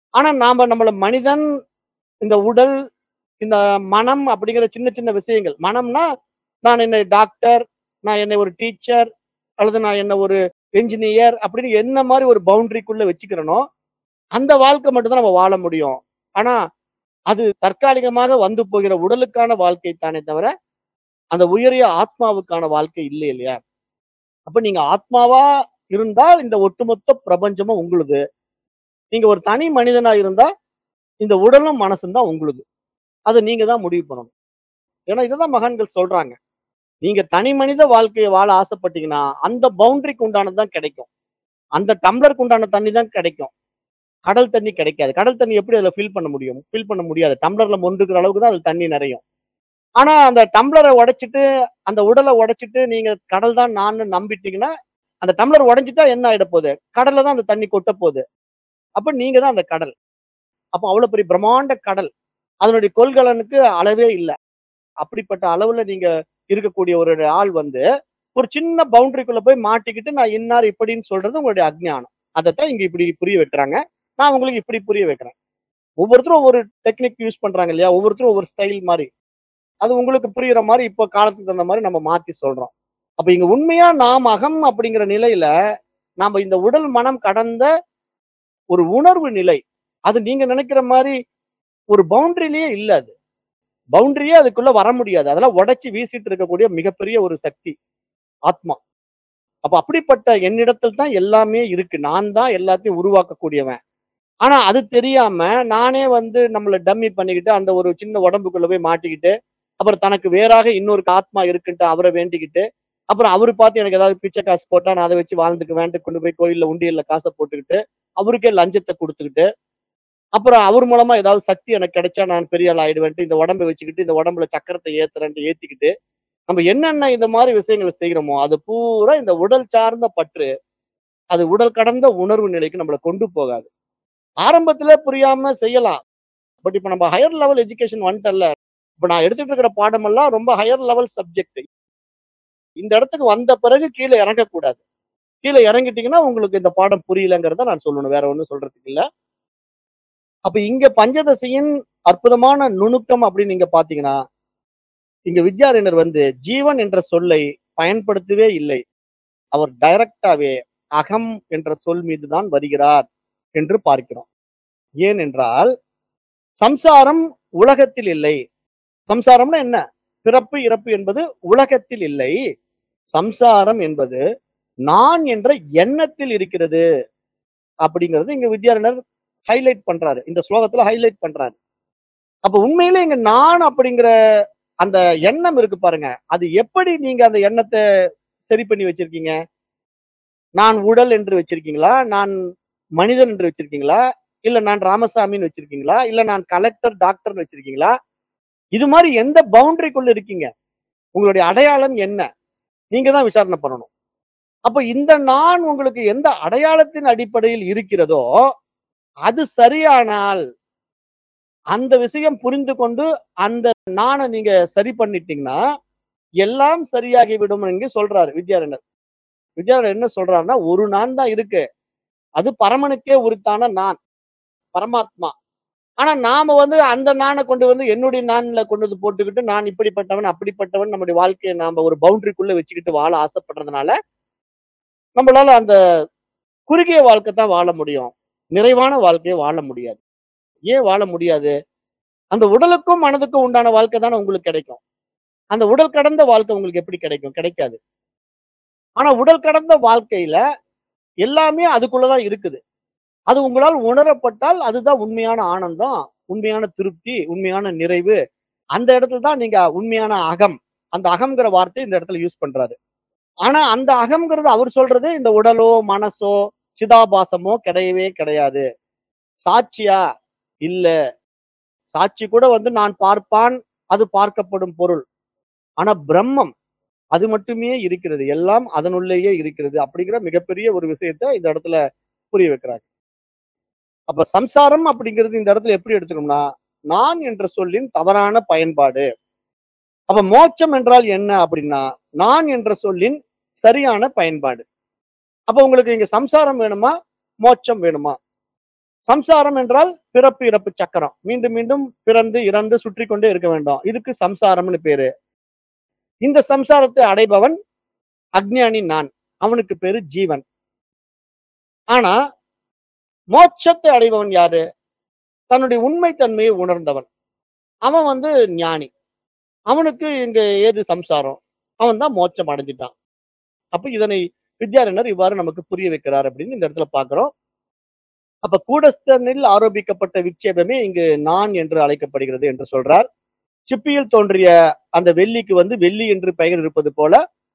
ஆனா நாம நம்மள மனிதன் இந்த உடல் இந்த மனம் அப்படிங்கிற சின்ன சின்ன விஷயங்கள் மனம்னா நான் என்னை டாக்டர் நான் என்னை ஒரு டீச்சர் அல்லது நான் என்ன ஒரு என்ஜினியர் அப்படின்னு என்ன மாதிரி ஒரு பவுண்டரிக்குள்ள வச்சுக்கிறனோ அந்த வாழ்க்கை மட்டும்தான் நம்ம வாழ முடியும் ஆனா அது தற்காலிகமாக வந்து போகிற உடலுக்கான வாழ்க்கை தானே தவிர அந்த உயரிய ஆத்மாவுக்கான வாழ்க்கை இல்லை இல்லையா அப்ப நீங்க ஆத்மாவா இருந்தால் இந்த ஒட்டுமொத்த பிரபஞ்சமும் உங்களுது நீங்க ஒரு தனி மனிதனா இருந்தா இந்த உடலும் மனசும் தான் உங்களுது அதை நீங்க தான் முடிவு பண்ணணும் ஏன்னா இதுதான் மகான்கள் சொல்றாங்க நீங்க தனி மனித வாழ்க்கையை வாழ ஆசைப்பட்டீங்கன்னா அந்த பவுண்டரிக்கு உண்டானது தான் கிடைக்கும் அந்த டம்ளருக்கு உண்டான தண்ணி தான் கிடைக்கும் கடல் தண்ணி கிடைக்காது கடல் தண்ணி எப்படி அதுல ஃபில் பண்ண முடியும் ஃபில் பண்ண முடியாது டம்ளர்ல மொண்டுக்கிற அளவுக்கு தான் அதுல தண்ணி நிறையும் ஆனா அந்த டம்ளரை உடைச்சிட்டு அந்த உடலை உடைச்சிட்டு நீங்க கடல் தான் நான் நம்பிட்டீங்கன்னா அந்த டம்ளர் உடைஞ்சிட்டா என்ன ஆயிட போகுது கடல்ல தான் அந்த தண்ணி கொட்ட போகுது அப்ப நீங்க தான் அந்த கடல் அப்ப அவ்வளவு பெரிய பிரம்மாண்ட கடல் அதனுடைய கொள்கலனுக்கு அளவே இல்லை அப்படிப்பட்ட அளவுல நீங்க இருக்கக்கூடிய ஒரு ஆள் வந்து ஒரு சின்ன பவுண்டரிக்குள்ள போய் மாட்டிக்கிட்டு நான் இன்னார் இப்படின்னு சொல்றது உங்களுடைய அஜ்ஞானம் அதைத்தான் இங்க இப்படி புரிய வைக்கிறாங்க நான் உங்களுக்கு இப்படி புரிய வைக்கிறேன் ஒவ்வொருத்தரும் ஒவ்வொரு டெக்னிக் யூஸ் பண்றாங்க இல்லையா ஒவ்வொருத்தரும் ஒவ்வொரு ஸ்டைல் மாதிரி அது உங்களுக்கு புரியுற மாதிரி இப்போ காலத்துக்கு தகுந்த மாதிரி நம்ம மாத்தி சொல்றோம் அப்ப இங்க உண்மையா நாம் அகம் அப்படிங்கிற நிலையில நாம இந்த உடல் மனம் கடந்த ஒரு உணர்வு நிலை அது நீங்க நினைக்கிற மாதிரி ஒரு பவுண்டரியிலேயே இல்ல அது பவுண்டரியே அதுக்குள்ள வர முடியாது அதெல்லாம் உடைச்சு வீசிட்டு இருக்கக்கூடிய மிகப்பெரிய ஒரு சக்தி ஆத்மா அப்ப அப்படிப்பட்ட என்னிடத்தில் தான் எல்லாமே இருக்கு நான் தான் எல்லாத்தையும் உருவாக்கக்கூடியவன் ஆனா அது தெரியாம நானே வந்து நம்மள டம்மி பண்ணிக்கிட்டு அந்த ஒரு சின்ன உடம்புக்குள்ள போய் மாட்டிக்கிட்டு அப்புறம் தனக்கு வேறாக இன்னொரு ஆத்மா இருக்குன்ட்டு அவரை வேண்டிக்கிட்டு அப்புறம் அவரு பார்த்து எனக்கு ஏதாவது பிச்சை காசு போட்டா நான் அதை வச்சு வாழ்ந்துக்குவேன்ட்டு கொண்டு போய் கோயில்ல உண்டியல்ல காசை போட்டுக்கிட்டு அவருக்கே லஞ்சத்தை கொடுத்துக்கிட்டு அப்புறம் அவர் மூலமா ஏதாவது சக்தி எனக்கு கிடைச்சா நான் பெரிய ஆள் ஆயிடுவேன்ட்டு இந்த உடம்பை வச்சுக்கிட்டு இந்த உடம்புல சக்கரத்தை ஏத்துறேன்ட்டு ஏத்திக்கிட்டு நம்ம என்னென்ன இந்த மாதிரி விஷயங்களை செய்கிறோமோ அது பூரா இந்த உடல் சார்ந்த பற்று அது உடல் கடந்த உணர்வு நிலைக்கு நம்மளை கொண்டு போகாது ஆரம்பத்துல புரியாம செய்யலாம் பட் இப்ப நம்ம ஹையர் லெவல் எஜுகேஷன் வந்துட்டல்ல இப்ப நான் எடுத்துட்டு இருக்கிற பாடமெல்லாம் ரொம்ப ஹையர் லெவல் சப்ஜெக்ட் இந்த இடத்துக்கு வந்த பிறகு கீழே இறங்கக்கூடாது கீழே இறங்கிட்டீங்கன்னா உங்களுக்கு இந்த பாடம் புரியலங்கிறத நான் சொல்லணும் வேற ஒண்ணும் சொல்றதுக்கு இல்ல அப்ப இங்க பஞ்சதசையின் அற்புதமான நுணுக்கம் அப்படின்னு நீங்க பாத்தீங்கன்னா இங்க வித்யாரண்யர் வந்து ஜீவன் என்ற சொல்லை பயன்படுத்தவே இல்லை அவர் டைரக்டாவே அகம் என்ற சொல் மீதுதான் வருகிறார் என்று பார்க்கிறோம் ஏனென்றால் சம்சாரம் உலகத்தில் இல்லை சம்சாரம்னா என்ன பிறப்பு இறப்பு என்பது உலகத்தில் இல்லை சம்சாரம் என்பது நான் என்ற எண்ணத்தில் இருக்கிறது அப்படிங்கிறது இங்க வித்யாரண்யர் ஹைலைட் பண்றாரு இந்த ஸ்லோகத்துல ஹைலைட் பண்றாரு அப்ப உண்மையிலே இங்க நான் அப்படிங்கிற அந்த எண்ணம் இருக்கு பாருங்க அது எப்படி நீங்க அந்த எண்ணத்தை சரி பண்ணி வச்சிருக்கீங்க நான் உடல் என்று வச்சிருக்கீங்களா நான் மனிதன் என்று வச்சிருக்கீங்களா இல்ல நான் ராமசாமின்னு வச்சிருக்கீங்களா இல்ல நான் கலெக்டர் டாக்டர்னு வச்சிருக்கீங்களா இது மாதிரி எந்த பவுண்டரிக்குள்ள இருக்கீங்க உங்களுடைய அடையாளம் என்ன நீங்க தான் விசாரணை பண்ணணும் அப்ப இந்த நான் உங்களுக்கு எந்த அடையாளத்தின் அடிப்படையில் இருக்கிறதோ அது சரியானால் அந்த விஷயம் புரிந்து கொண்டு அந்த நானை நீங்க சரி பண்ணிட்டீங்கன்னா எல்லாம் சரியாகி விடும் இங்க சொல்றாரு வித்யாரண்யர் வித்யாரண்யர் என்ன சொல்றாருன்னா ஒரு நான் தான் இருக்கு அது பரமனுக்கே உரித்தான நான் பரமாத்மா ஆனா நாம வந்து அந்த நானை கொண்டு வந்து என்னுடைய நான்ல கொண்டு வந்து போட்டுக்கிட்டு நான் இப்படிப்பட்டவன் அப்படிப்பட்டவன் நம்முடைய வாழ்க்கையை நாம ஒரு பவுண்டரிக்குள்ள வச்சுக்கிட்டு வாழ ஆசைப்படுறதுனால நம்மளால அந்த குறுகிய வாழ்க்கை தான் வாழ முடியும் நிறைவான வாழ்க்கையை வாழ முடியாது ஏன் வாழ முடியாது அந்த உடலுக்கும் மனதுக்கும் உண்டான வாழ்க்கை தானே உங்களுக்கு கிடைக்கும் அந்த உடல் கடந்த வாழ்க்கை உங்களுக்கு எப்படி கிடைக்கும் கிடைக்காது ஆனா உடல் கடந்த வாழ்க்கையில எல்லாமே அதுக்குள்ளதான் இருக்குது அது உங்களால் உணரப்பட்டால் அதுதான் உண்மையான ஆனந்தம் உண்மையான திருப்தி உண்மையான நிறைவு அந்த இடத்துல தான் நீங்க உண்மையான அகம் அந்த அகம்ங்கிற வார்த்தை இந்த இடத்துல யூஸ் பண்றாரு ஆனா அந்த அகம்ங்கிறது அவர் சொல்றது இந்த உடலோ மனசோ சிதாபாசமோ கிடையவே கிடையாது சாட்சியா இல்ல சாட்சி கூட வந்து நான் பார்ப்பான் அது பார்க்கப்படும் பொருள் ஆனா பிரம்மம் அது மட்டுமே இருக்கிறது எல்லாம் அதனுள்ளேயே இருக்கிறது அப்படிங்கிற மிகப்பெரிய ஒரு விஷயத்த இந்த இடத்துல புரிய வைக்கிறாங்க அப்ப சம்சாரம் அப்படிங்கிறது இந்த இடத்துல எப்படி எடுத்துக்கணும்னா நான் என்ற சொல்லின் தவறான பயன்பாடு அப்ப மோட்சம் என்றால் என்ன அப்படின்னா நான் என்ற சொல்லின் சரியான பயன்பாடு அப்ப உங்களுக்கு இங்க சம்சாரம் வேணுமா மோட்சம் வேணுமா சம்சாரம் என்றால் பிறப்பு இறப்பு சக்கரம் மீண்டும் மீண்டும் பிறந்து இறந்து சுற்றி கொண்டே இருக்க வேண்டும் இதுக்கு சம்சாரம்னு பேரு இந்த சம்சாரத்தை அடைபவன் அக்ஞானி நான் அவனுக்கு பேரு ஜீவன் ஆனா மோட்சத்தை அடைபவன் யாரு தன்னுடைய உண்மை தன்மையை உணர்ந்தவன் அவன் வந்து ஞானி அவனுக்கு இங்க ஏது சம்சாரம் அவன் தான் மோட்சம் அடைஞ்சிட்டான் அப்ப இதனை வித்யாரண்யர் இவ்வாறு நமக்கு புரிய வைக்கிறார் அப்படின்னு இந்த இடத்துல பாக்குறோம் அப்ப கூடஸ்தனில் ஆரோபிக்கப்பட்ட விட்சேபமே இங்கு நான் என்று அழைக்கப்படுகிறது என்று சொல்றார் சிப்பியில் தோன்றிய அந்த வெள்ளிக்கு வந்து வெள்ளி என்று பெயர் இருப்பது போல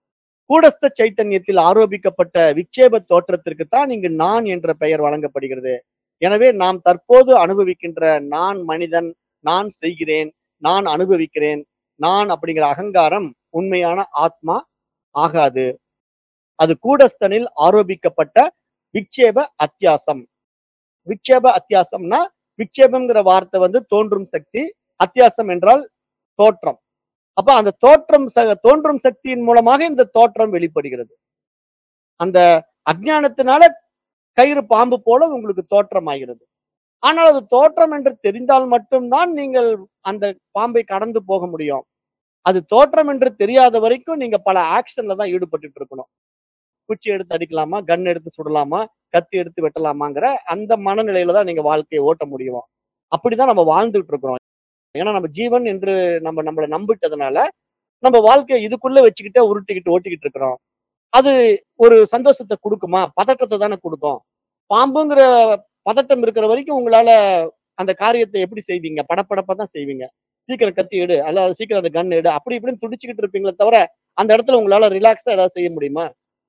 கூடஸ்த சைத்தன்யத்தில் ஆரோபிக்கப்பட்ட விட்சேப தோற்றத்திற்கு தான் இங்கு நான் என்ற பெயர் வழங்கப்படுகிறது எனவே நாம் தற்போது அனுபவிக்கின்ற நான் மனிதன் நான் செய்கிறேன் நான் அனுபவிக்கிறேன் நான் அப்படிங்கிற அகங்காரம் உண்மையான ஆத்மா ஆகாது அது கூடஸ்தனில் ஆரோபிக்கப்பட்ட விட்சேப அத்தியாசம் விட்சேப அத்தியாசம்னா விட்சேபம்ங்கிற வார்த்தை வந்து தோன்றும் சக்தி அத்தியாசம் என்றால் தோற்றம் அப்ப அந்த தோற்றம் ச- தோன்றும் சக்தியின் மூலமாக இந்த தோற்றம் வெளிப்படுகிறது அந்த அஜ்ஞானத்தினால கயிறு பாம்பு போல உங்களுக்கு தோற்றம் ஆகிறது ஆனால் அது தோற்றம் என்று தெரிந்தால் மட்டும்தான் நீங்கள் அந்த பாம்பை கடந்து போக முடியும் அது தோற்றம் என்று தெரியாத வரைக்கும் நீங்க பல ஆக்ஷன்ல தான் ஈடுபட்டுட்டு இருக்கணும் குச்சி எடுத்து அடிக்கலாமா கன் எடுத்து சுடலாமா கத்தி எடுத்து வெட்டலாமாங்கிற அந்த மனநிலையில தான் நீங்க வாழ்க்கையை ஓட்ட முடியும் அப்படிதான் நம்ம வாழ்ந்துட்டு இருக்கிறோம் ஏன்னா நம்ம ஜீவன் என்று நம்ம நம்மளை நம்பிட்டதுனால நம்ம வாழ்க்கையை இதுக்குள்ள வச்சுக்கிட்டே உருட்டிக்கிட்டு ஓட்டிக்கிட்டு இருக்கிறோம் அது ஒரு சந்தோஷத்தை கொடுக்குமா பதட்டத்தை தானே கொடுக்கும் பாம்புங்கிற பதட்டம் இருக்கிற வரைக்கும் உங்களால அந்த காரியத்தை எப்படி செய்வீங்க படப்படப்பா தான் செய்வீங்க சீக்கிரம் கத்தி எடு அல்ல சீக்கிரம் அந்த கன் எடு அப்படி இப்படின்னு துடிச்சுக்கிட்டு இருப்பீங்களே தவிர அந்த இடத்துல உங்களால ரிலாக்ஸா ஏதாவது செய்ய முடியுமா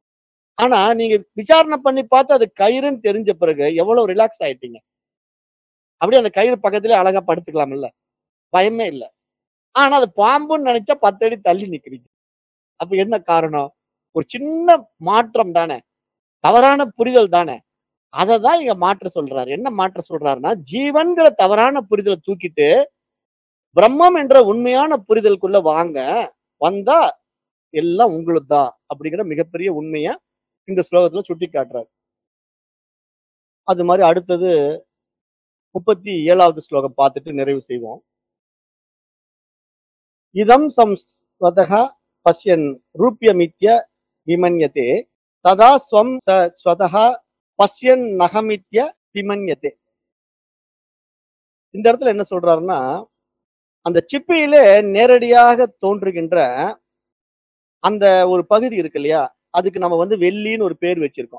ஆனா நீங்க விசாரணை பண்ணி பார்த்து அது கயிறுன்னு தெரிஞ்ச பிறகு எவ்வளவு ரிலாக்ஸ் ஆயிட்டீங்க அப்படியே அந்த கயிறு பக்கத்துல அழகா படுத்துக்கலாம்ல பயமே இல்ல ஆனா அது பாம்புன்னு நினைச்சா பத்து அடி தள்ளி நிக்கிறீங்க அப்ப என்ன காரணம் ஒரு சின்ன மாற்றம் தானே தவறான புரிதல் தானே அதை தான் இங்க மாற்ற சொல்றாரு என்ன மாற்ற சொல்றாருன்னா ஜீவன்கிற தவறான புரிதலை தூக்கிட்டு பிரம்மம் என்ற உண்மையான புரிதலுக்குள்ள வாங்க வந்தா எல்லாம் உங்களுக்கு தான் அப்படிங்கிற மிகப்பெரிய உண்மைய இந்த ஸ்லோகத்துல சுட்டி காட்டுறாரு அது மாதிரி அடுத்தது முப்பத்தி ஏழாவது ஸ்லோகம் பார்த்துட்டு நிறைவு செய்வோம் இதம் சம்ஸ்வதக பஷ்யன் ரூபியமித்ய விமன்யதே ததா ஸ்வம் ச ஸ்வதக பஷ்யன் நகமித்ய விமன்யதே இந்த இடத்துல என்ன சொல்றாருன்னா அந்த சிப்பியிலே நேரடியாக தோன்றுகின்ற அந்த ஒரு பகுதி இருக்கு இல்லையா அதுக்கு நம்ம வந்து வெள்ளின்னு ஒரு பேர் வச்சிருக்கோம்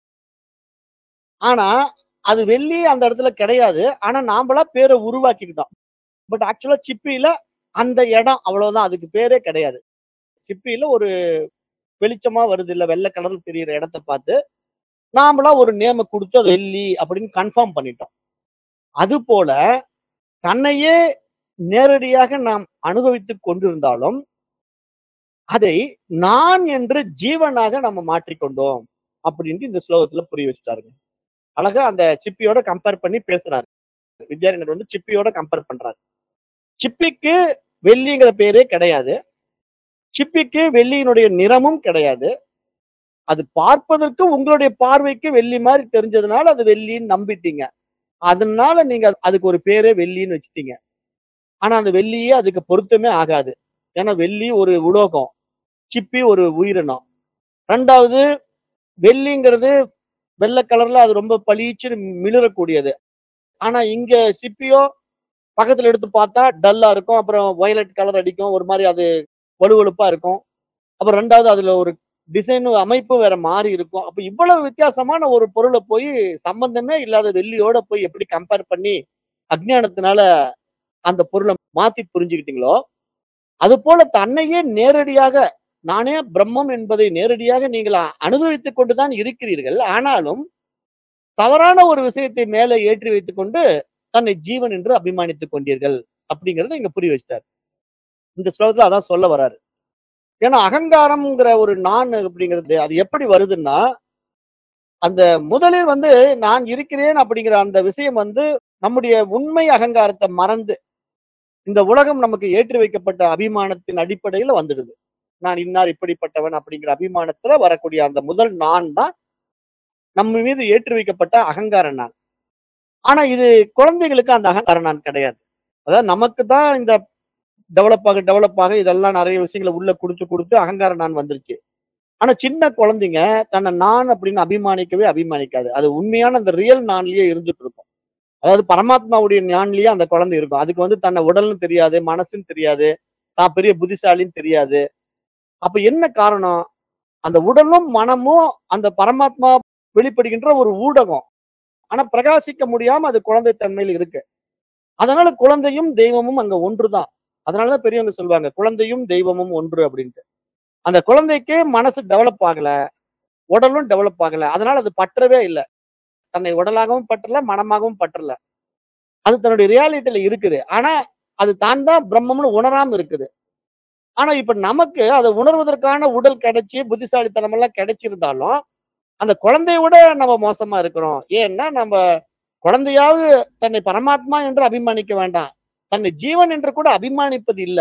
ஆனா அது வெள்ளி அந்த இடத்துல கிடையாது ஆனா நாமளா பேரை உருவாக்கிக்கிட்டோம் பட் ஆக்சுவலா சிப்பியில அந்த இடம் அவ்வளவுதான் அதுக்கு பேரே கிடையாது சிப்பியில ஒரு வெளிச்சமா வருது இல்ல வெள்ளை கலர்ல தெரியுற இடத்த பார்த்து நாமளா ஒரு நேம கொடுத்து அது வெள்ளி அப்படின்னு கன்ஃபார்ம் பண்ணிட்டோம் அது போல தன்னையே நேரடியாக நாம் அனுபவித்துக் கொண்டிருந்தாலும் அதை நான் என்று ஜீவனாக நம்ம மாற்றிக்கொண்டோம் அப்படின்ட்டு இந்த ஸ்லோகத்துல புரிய வச்சுட்டாருங்க அழகா அந்த சிப்பியோட கம்பேர் பண்ணி பேசுறாரு வித்யாரண்யர் வந்து சிப்பியோட கம்பேர் பண்றாரு சிப்பிக்கு வெள்ளிங்கிற பேரே கிடையாது சிப்பிக்கு வெள்ளியினுடைய நிறமும் கிடையாது அது பார்ப்பதற்கு உங்களுடைய பார்வைக்கு வெள்ளி மாதிரி தெரிஞ்சதுனால அது வெள்ளின்னு நம்பிட்டீங்க அதனால நீங்க அதுக்கு ஒரு பேரே வெள்ளின்னு வச்சுட்டீங்க ஆனா அந்த வெள்ளியே அதுக்கு பொருத்தமே ஆகாது ஏன்னா வெள்ளி ஒரு உலோகம் சிப்பி ஒரு உயிரினம் ரெண்டாவது வெள்ளிங்கிறது வெள்ளை கலர்ல அது ரொம்ப பளிச்சுன்னு மிளிரக்கூடியது ஆனா இங்க சிப்பியோ பக்கத்துல எடுத்து பார்த்தா டல்லா இருக்கும் அப்புறம் வயலட் கலர் அடிக்கும் ஒரு மாதிரி அது வலுவழுப்பா இருக்கும் அப்புறம் ரெண்டாவது அதுல ஒரு டிசைன் அமைப்பு வேற மாறி இருக்கும் அப்ப இவ்வளவு வித்தியாசமான ஒரு பொருளை போய் சம்பந்தமே இல்லாத வெள்ளியோட போய் எப்படி கம்பேர் பண்ணி அஜ்ஞானத்தினால அந்த பொருளை மாத்தி புரிஞ்சுக்கிட்டீங்களோ அது போல தன்னையே நேரடியாக நானே பிரம்மம் என்பதை நேரடியாக நீங்கள் அனுபவித்துக் கொண்டுதான் இருக்கிறீர்கள் ஆனாலும் தவறான ஒரு விஷயத்தை மேலே ஏற்றி வைத்துக் கொண்டு தன்னை ஜீவன் என்று அபிமானித்துக் கொண்டீர்கள் அப்படிங்கறத இங்க புரிய வச்சிட்டார் இந்த ஸ்லோகத்துல அதான் சொல்ல வராரு ஏன்னா அகங்காரம்ங்கிற ஒரு நான் அப்படிங்கிறது அது எப்படி வருதுன்னா அந்த முதலில் வந்து நான் இருக்கிறேன் அப்படிங்கிற அந்த விஷயம் வந்து நம்முடைய உண்மை அகங்காரத்தை மறந்து இந்த உலகம் நமக்கு ஏற்றி வைக்கப்பட்ட அபிமானத்தின் அடிப்படையில வந்துடுது நான் இன்னார் இப்படிப்பட்டவன் அப்படிங்கிற அபிமானத்துல வரக்கூடிய அந்த முதல் நான் தான் நம்ம மீது ஏற்றி வைக்கப்பட்ட அகங்கார நான் ஆனா இது குழந்தைகளுக்கு அந்த அகங்காரம் நான் கிடையாது. அதாவது நமக்கு தான் இந்த டெவலப் ஆக டெவலப் ஆக இதெல்லாம் நெறைய விஷயங்கள உள்ள குடுத்து குடுத்து அகங்காரம் நான் வந்துருச்சு. ஆனா சின்ன குழந்தைங்க தன்னை நான் அப்படின்னு அபிமானிக்கவே அபிமானிக்காது. அது உண்மையான அந்த ரியல் நான்லயே இருந்துட்டு இருக்கும். அதாவது பரமாத்மாவுடைய ஞான்லயே அந்த குழந்தை இருக்கும். அதுக்கு வந்து தன்னை உடல்ன்னு தெரியாது, மனசுன்னு தெரியாது, தான் பெரிய புத்திசாலின்னு தெரியாது. அப்ப என்ன காரணம்? அந்த உடலும், மனமும் அந்த பரமாத்மா வெளிப்படுகின்ற ஒரு ஊடகம். ஆனா பிரகாசிக்க முடியாம அது குழந்தை தன்மையில இருக்கு. அதனால குழந்தையும், தெய்வமும் அங்க ஒன்றுதான். அதனால தான் பெரியவங்க சொல்லுவாங்க, குழந்தையும் தெய்வமும் ஒன்று அப்படின்ட்டு. அந்த குழந்தைக்கு மனசு டெவலப் ஆகல. உடலும் டெவலப் ஆகல. அதனால அது பற்றவே இல்ல. தன்னை உடலாகவும் பற்றல, மனமாகவும் பற்றல. அது தன்னுடைய ரியாலிட்டில இருக்குது. ஆனா அது தான் தான் பிரம்மம்னு உணராம இருக்குது. ஆனா இப்ப நமக்கு அத உணர்வதற்கான உடல் கிடைச்சு, புத்திசாலித்தனம் எல்லாம் கிடைச்சிருந்தாலும், அந்த குழந்தைய விட நம்ம மோசமா இருக்கிறோம். ஏன்னா நம்ப குழந்தையாவது தன்னை பரமாத்மா என்று அபிமானிக்க வேண்டாம். தன்னை ஜீவன் என்று கூட அபிமானிப்பது இல்ல.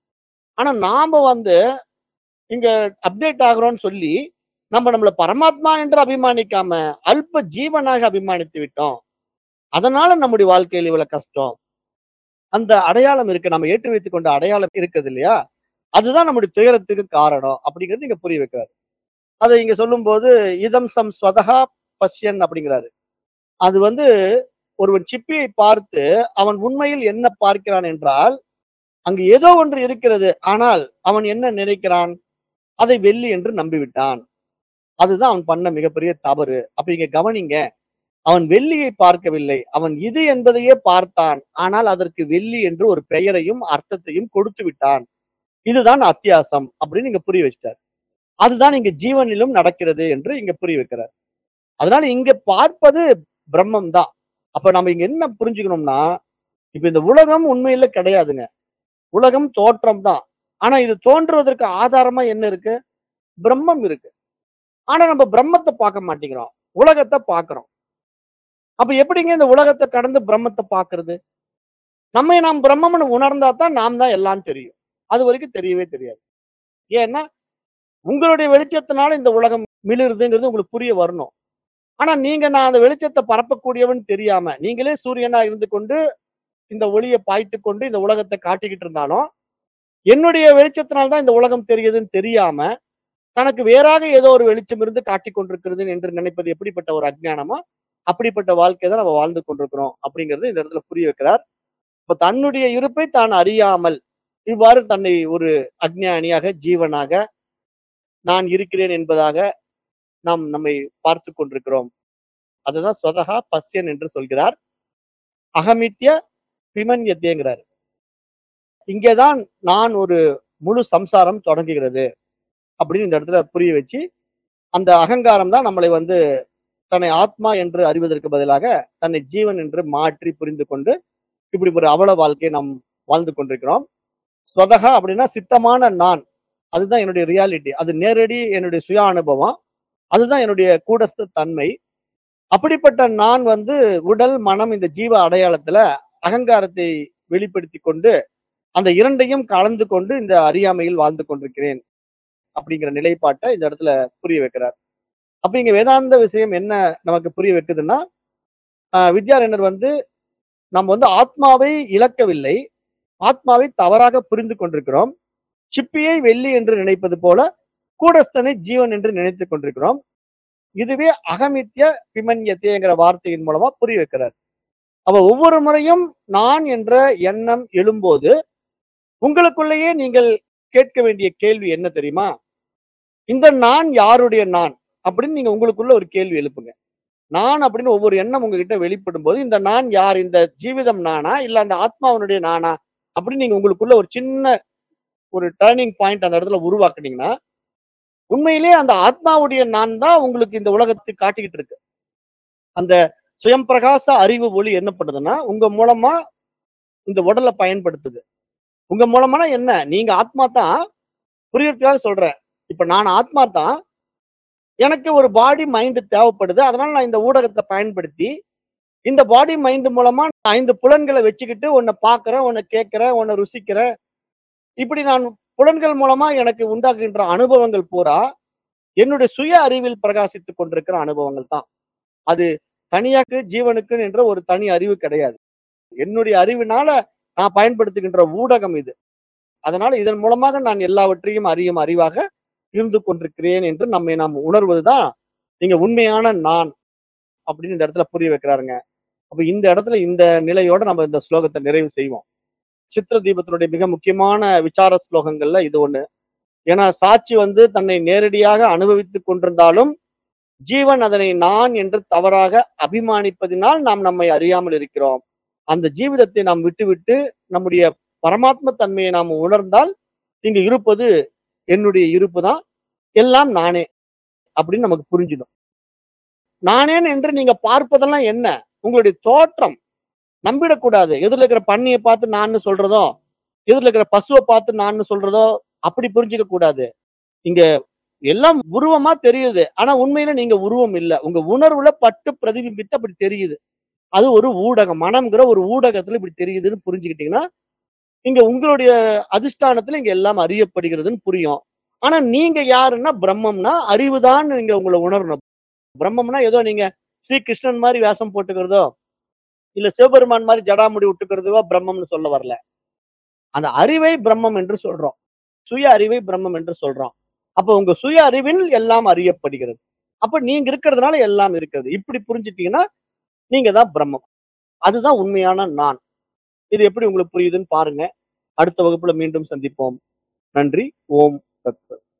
ஆனா நாம வந்து இங்க அப்டேட் ஆகுறோம்னு சொல்லி, நம்ம நம்மள பரமாத்மா என்று அபிமானிக்காம, அல்ப ஜீவனாக அபிமானித்து விட்டோம். அதனால நம்முடைய வாழ்க்கையில இவ்வளவு கஷ்டம். அந்த அடையாளம் இருக்கு. நம்ம ஏற்றி வைத்துக் கொண்ட அடையாளம் இருக்குது இல்லையா? அதுதான் நம்முடைய துயரத்துக்கு காரணம். அப்படிங்கிறது இங்க புரிய வைக்கிறாரு. அத இங்க சொல்லும்போது, இதம் சம் ஸ்வதஹா பஷ்யன் அப்படிங்கிறாரு. அது வந்து ஒருவன் சிப்பியை பார்த்து, அவன் உண்மையில் என்ன பார்க்கிறான் என்றால், அங்கு ஏதோ ஒன்று இருக்கிறது. ஆனால் அவன் என்ன நினைக்கிறான்? அதை வெள்ளி என்று நம்பிவிட்டான். அதுதான் அவன் பண்ண மிகப்பெரிய தவறு. அப்ப இங்க கவனிங்க. அவன் வெள்ளியை பார்க்கவில்லை. அவன் இது என்பதையே பார்த்தான். ஆனால் அதற்கு வெள்ளி என்று ஒரு பெயரையும், அர்த்தத்தையும் கொடுத்து விட்டான். இதுதான் அத்தியாசம் அப்படின்னு இங்க புரிய வச்சுட்டார். அதுதான் இங்க ஜீவனிலும் நடக்கிறது என்று இங்க புரிய வைக்கிறார். அதனால இங்க பார்ப்பது பிரம்மம் தான். அப்ப நம்ம இங்க என்ன புரிஞ்சுக்கணும்னா, இப்ப இந்த உலகம் உண்மையில கிடையாதுங்க. உலகம் தோற்றம் தான். ஆனா இது தோன்றுவதற்கு ஆதாரமா என்ன இருக்கு? பிரம்மம் இருக்கு. ஆனா நம்ம பிரம்மத்த பார்க்க மாட்டேங்கிறோம். உலகத்த பார்க்கிறோம். அப்ப எப்படிங்க இந்த உலகத்த கடந்து பிரம்மத்த பார்க்கிறது? நம்மை நாம் பிரம்மம்னு உணர்ந்தா தான் நாம் தான் எல்லாம் தெரியும். அது வரைக்கும் தெரியவே தெரியாது. ஏன்னா, உங்களுடைய வெளிச்சத்தினால இந்த உலகம் மிளிருதுங்கிறது உங்களுக்கு புரிய வரணும். ஆனா நீங்க நான் அந்த வெளிச்சத்த பரப்பக்கூடியவன் தெரியாம, நீங்களே சூரியனா இருந்து கொண்டு, இந்த ஒளிய பாய்த்துக் கொண்டு இந்த உலகத்த காட்டிக்கிட்டு இருந்தாலும், என்னுடைய வெளிச்சத்தினால தான் இந்த உலகம் தெரியுதுன்னு தெரியாம, தனக்கு வேறாக ஏதோ ஒரு வெளிச்சம் இருந்து காட்டிக் கொண்டிருக்கிறது என்று நினைப்பது எப்படிப்பட்ட ஒரு அஞ்ஞானமோ, அப்படிப்பட்ட வாழ்க்கைய தான் நம்ம வாழ்ந்து கொண்டிருக்கிறோம். அப்படிங்கிறது இந்த இடத்துல புரிய வைக்கிறார். இப்ப தன்னுடைய இருப்பை தான் அறியாமல், இவ்வாறு தன்னை ஒரு அஞ்ஞானியாக, ஜீவனாக, நான் இருக்கிறேன் என்பதாக நாம் நம்மை பார்த்துக் கொண்டிருக்கிறோம். அதுதான் ஸ்வதஹா பஷ்யன் என்று சொல்கிறார். அகமித்ய விமன்யத்தேங்கிறார். இங்கே தான் நான் ஒரு முழு சம்சாரம் தொடங்குகிறது. அப்படின்னு இந்த இடத்துல புரிய வச்சு, அந்த அகங்காரம் தான் நம்மளை வந்து தன்னை ஆத்மா என்று அறிவதற்கு பதிலாக, தன்னை ஜீவன் என்று மாற்றி புரிந்து கொண்டு, இப்படி ஒரு அவல வாழ்க்கையை நாம் வாழ்ந்து கொண்டிருக்கிறோம். ஸ்வதஹா அப்படின்னா சித்தமான நான். அதுதான் என்னுடைய ரியாலிட்டி. அது நேரடி என்னுடைய சுய அனுபவம். அதுதான் என்னுடைய கூடஸ்த தன்மை. அப்படிப்பட்ட நான் வந்து உடல், மனம் இந்த ஜீவ அடையாளத்துல அகங்காரத்தை வெளிப்படுத்திக் கொண்டு, அந்த 2யும் கலந்து கொண்டு இந்த அறியாமையில் வாழ்ந்து கொண்டிருக்கிறேன். அப்படிங்கிற நிலைப்பாட்ட இந்த இடத்துல புரிய வைக்கிறார். அப்ப இங்க வேதாந்த விஷயம் என்ன நமக்கு புரிய வைக்குதுன்னா, அ வித்யாரண்யர் வந்து, நம்ம வந்து ஆத்மாவை இழக்கவில்லை. ஆத்மாவை தவறாக புரிந்து கொண்டிருக்கிறோம். சிப்பியை வெள்ளி என்று நினைப்பது போல, கூடஸ்தனை ஜீவன் என்று நினைத்துக் கொண்டிருக்கிறோம். இதுவே அகமித்ய விமன்யத்தேங்கிற வார்த்தையின் மூலமா புரிய வைக்கிறார். அப்ப ஒவ்வொரு முறையும் நான் என்ற எண்ணம் எழும்போது, உங்களுக்குள்ளேயே நீங்கள் கேட்க வேண்டிய கேள்வி என்ன தெரியுமா? இந்த நான் யாருடைய நான்? அப்படின்னு நீங்க உங்களுக்குள்ள ஒரு கேள்வி எழுப்புங்க. நான் அப்படின்னு ஒவ்வொரு எண்ணம் உங்ககிட்ட வெளிப்படும்போது, இந்த நான் யார்? இந்த ஜீவிதம் நானா? இல்ல அந்த ஆத்மாவினுடைய நானா? அப்படின்னு நீங்க உங்களுக்குள்ள ஒரு சின்ன ஒரு டர்னிங் பாயிண்ட் அந்த இடத்துல உருவாக்குனீங்கன்னா, உண்மையிலேயே அந்த ஆத்மாவுடைய நான் தான் உங்களுக்கு இந்த உலகத்தை காட்டிக்கிட்டு இருக்கு. அந்த சுயம் பிரகாச அறிவு ஒளி என்ன பண்ணுதுன்னா, உங்க மூலமா இந்த உடல பயன்படுத்துது. உங்க மூலமானா என்ன? நீங்க ஆத்மா தான். புரியறதுக்காக சொல்றேன். இப்ப நான் ஆத்மா தான். எனக்கு ஒரு பாடி, மைண்ட் தேவைப்படுது. அதனால நான் இந்த ஊடகத்த பயன்படுத்தி, இந்த பாடி, மைண்ட் மூலமா 5 புலன்கள வச்சுக்கிட்டு உன்ன பார்க்கிறேன், உன்ன கேட்கிறேன், உன்ன ருசிக்கிறேன். இப்படி நான் புலன்கள் மூலமா எனக்கு உண்டாகுகின்ற அனுபவங்கள் பூரா, என்னுடைய சுய அறிவில் பிரகாசித்துக் கொண்டிருக்கிற அனுபவங்கள் தான். அது தனியாக்கு ஜீவனுக்கு என்ற ஒரு தனி அறிவு கிடையாது என்னுடைய அறிவினால நான் பயன்படுத்துகின்ற ஊடகம் இது அதனால இதன் மூலமாக நான் எல்லாவற்றையும் அறியும் அறிவாக இருந்து கொண்டிருக்கிறேன் என்று நம்மை நாம் உணர்வதுதான் நீங்க உண்மையான நான் அப்படின்னு இந்த இடத்துல புரிய வைக்கிறாருங்க அப்ப இந்த இடத்துல இந்த நிலையோட நம்ம இந்த ஸ்லோகத்தை நிறைவு செய்வோம் சித்திர தீபத்தினுடைய மிக முக்கியமான விசார ஸ்லோகங்கள்ல இது ஒண்ணு ஏன்னா சாட்சி வந்து தன்னை நேரடியாக அனுபவித்துக் கொண்டிருந்தாலும் ஜீவன் அதனை நான் என்று தவறாக அபிமானிப்பதினால் நாம் நம்மை அறியாமல் இருக்கிறோம் அந்த ஜீவிதத்தை நாம் விட்டுவிட்டு நம்முடைய பரமாத்ம தன்மையை நாம் உணர்ந்தால் இங்கு இருப்பது என்னுடைய இருப்பு தான் எல்லாம் நானே அப்படின்னு நமக்கு புரிஞ்சிடும் நானேன் என்று நீங்க பார்ப்பதெல்லாம் என்ன உங்களுடைய தோற்றம் நம்பிடக்கூடாது எதிரில் இருக்கிற பண்ணியை பார்த்து நான் சொல்றதோ எதிரில் இருக்கிற பசுவை பார்த்து நான் சொல்றதோ அப்படி புரிஞ்சுக்க கூடாது இங்க எல்லாம் உருவமா தெரியுது ஆனா உண்மையில நீங்க உருவம் இல்ல உங்க உணர்வுல பட்டு பிரதிபிம்பித்து அப்படி தெரியுது அது ஒரு ஊடகம் மனம்ங்கிற ஒரு ஊடகத்துல இப்படி தெரியுதுன்னு புரிஞ்சுக்கிட்டீங்கன்னா இங்க உங்களுடைய அதிஷ்டானத்துல இங்க எல்லாம் அறியப்படுகிறதுன்னு புரியும் ஆனா நீங்க யாருன்னா பிரம்மம்னா அறிவுதான் நீங்க உங்களை உணரணும் பிரம்மம்னா ஏதோ நீங்க ஸ்ரீ கிருஷ்ணன் மாதிரி வேஷம் போட்டுக்கிறதோ இல்ல சிவபெருமான் மாதிரி ஜடாமுடி விட்டுக்கிறதோ பிரம்மம்னு சொல்ல வரல அந்த அறிவை பிரம்மம் என்று சொல்றோம் சுய அறிவை பிரம்மம் என்று சொல்றோம் அப்ப உங்க சுய அறிவில் எல்லாம் அறியப்படுகிறது அப்ப நீங்க இருக்கிறதுனால எல்லாம் இருக்கிறது இப்படி புரிஞ்சுட்டீங்கன்னா நீங்க தான் பிரம்மம் அதுதான் உண்மையான நான் இது எப்படி உங்களுக்கு புரியுதுன்னு பாருங்க அடுத்த வகுப்புல மீண்டும் சந்திப்போம் நன்றி ஓம் தத் சத்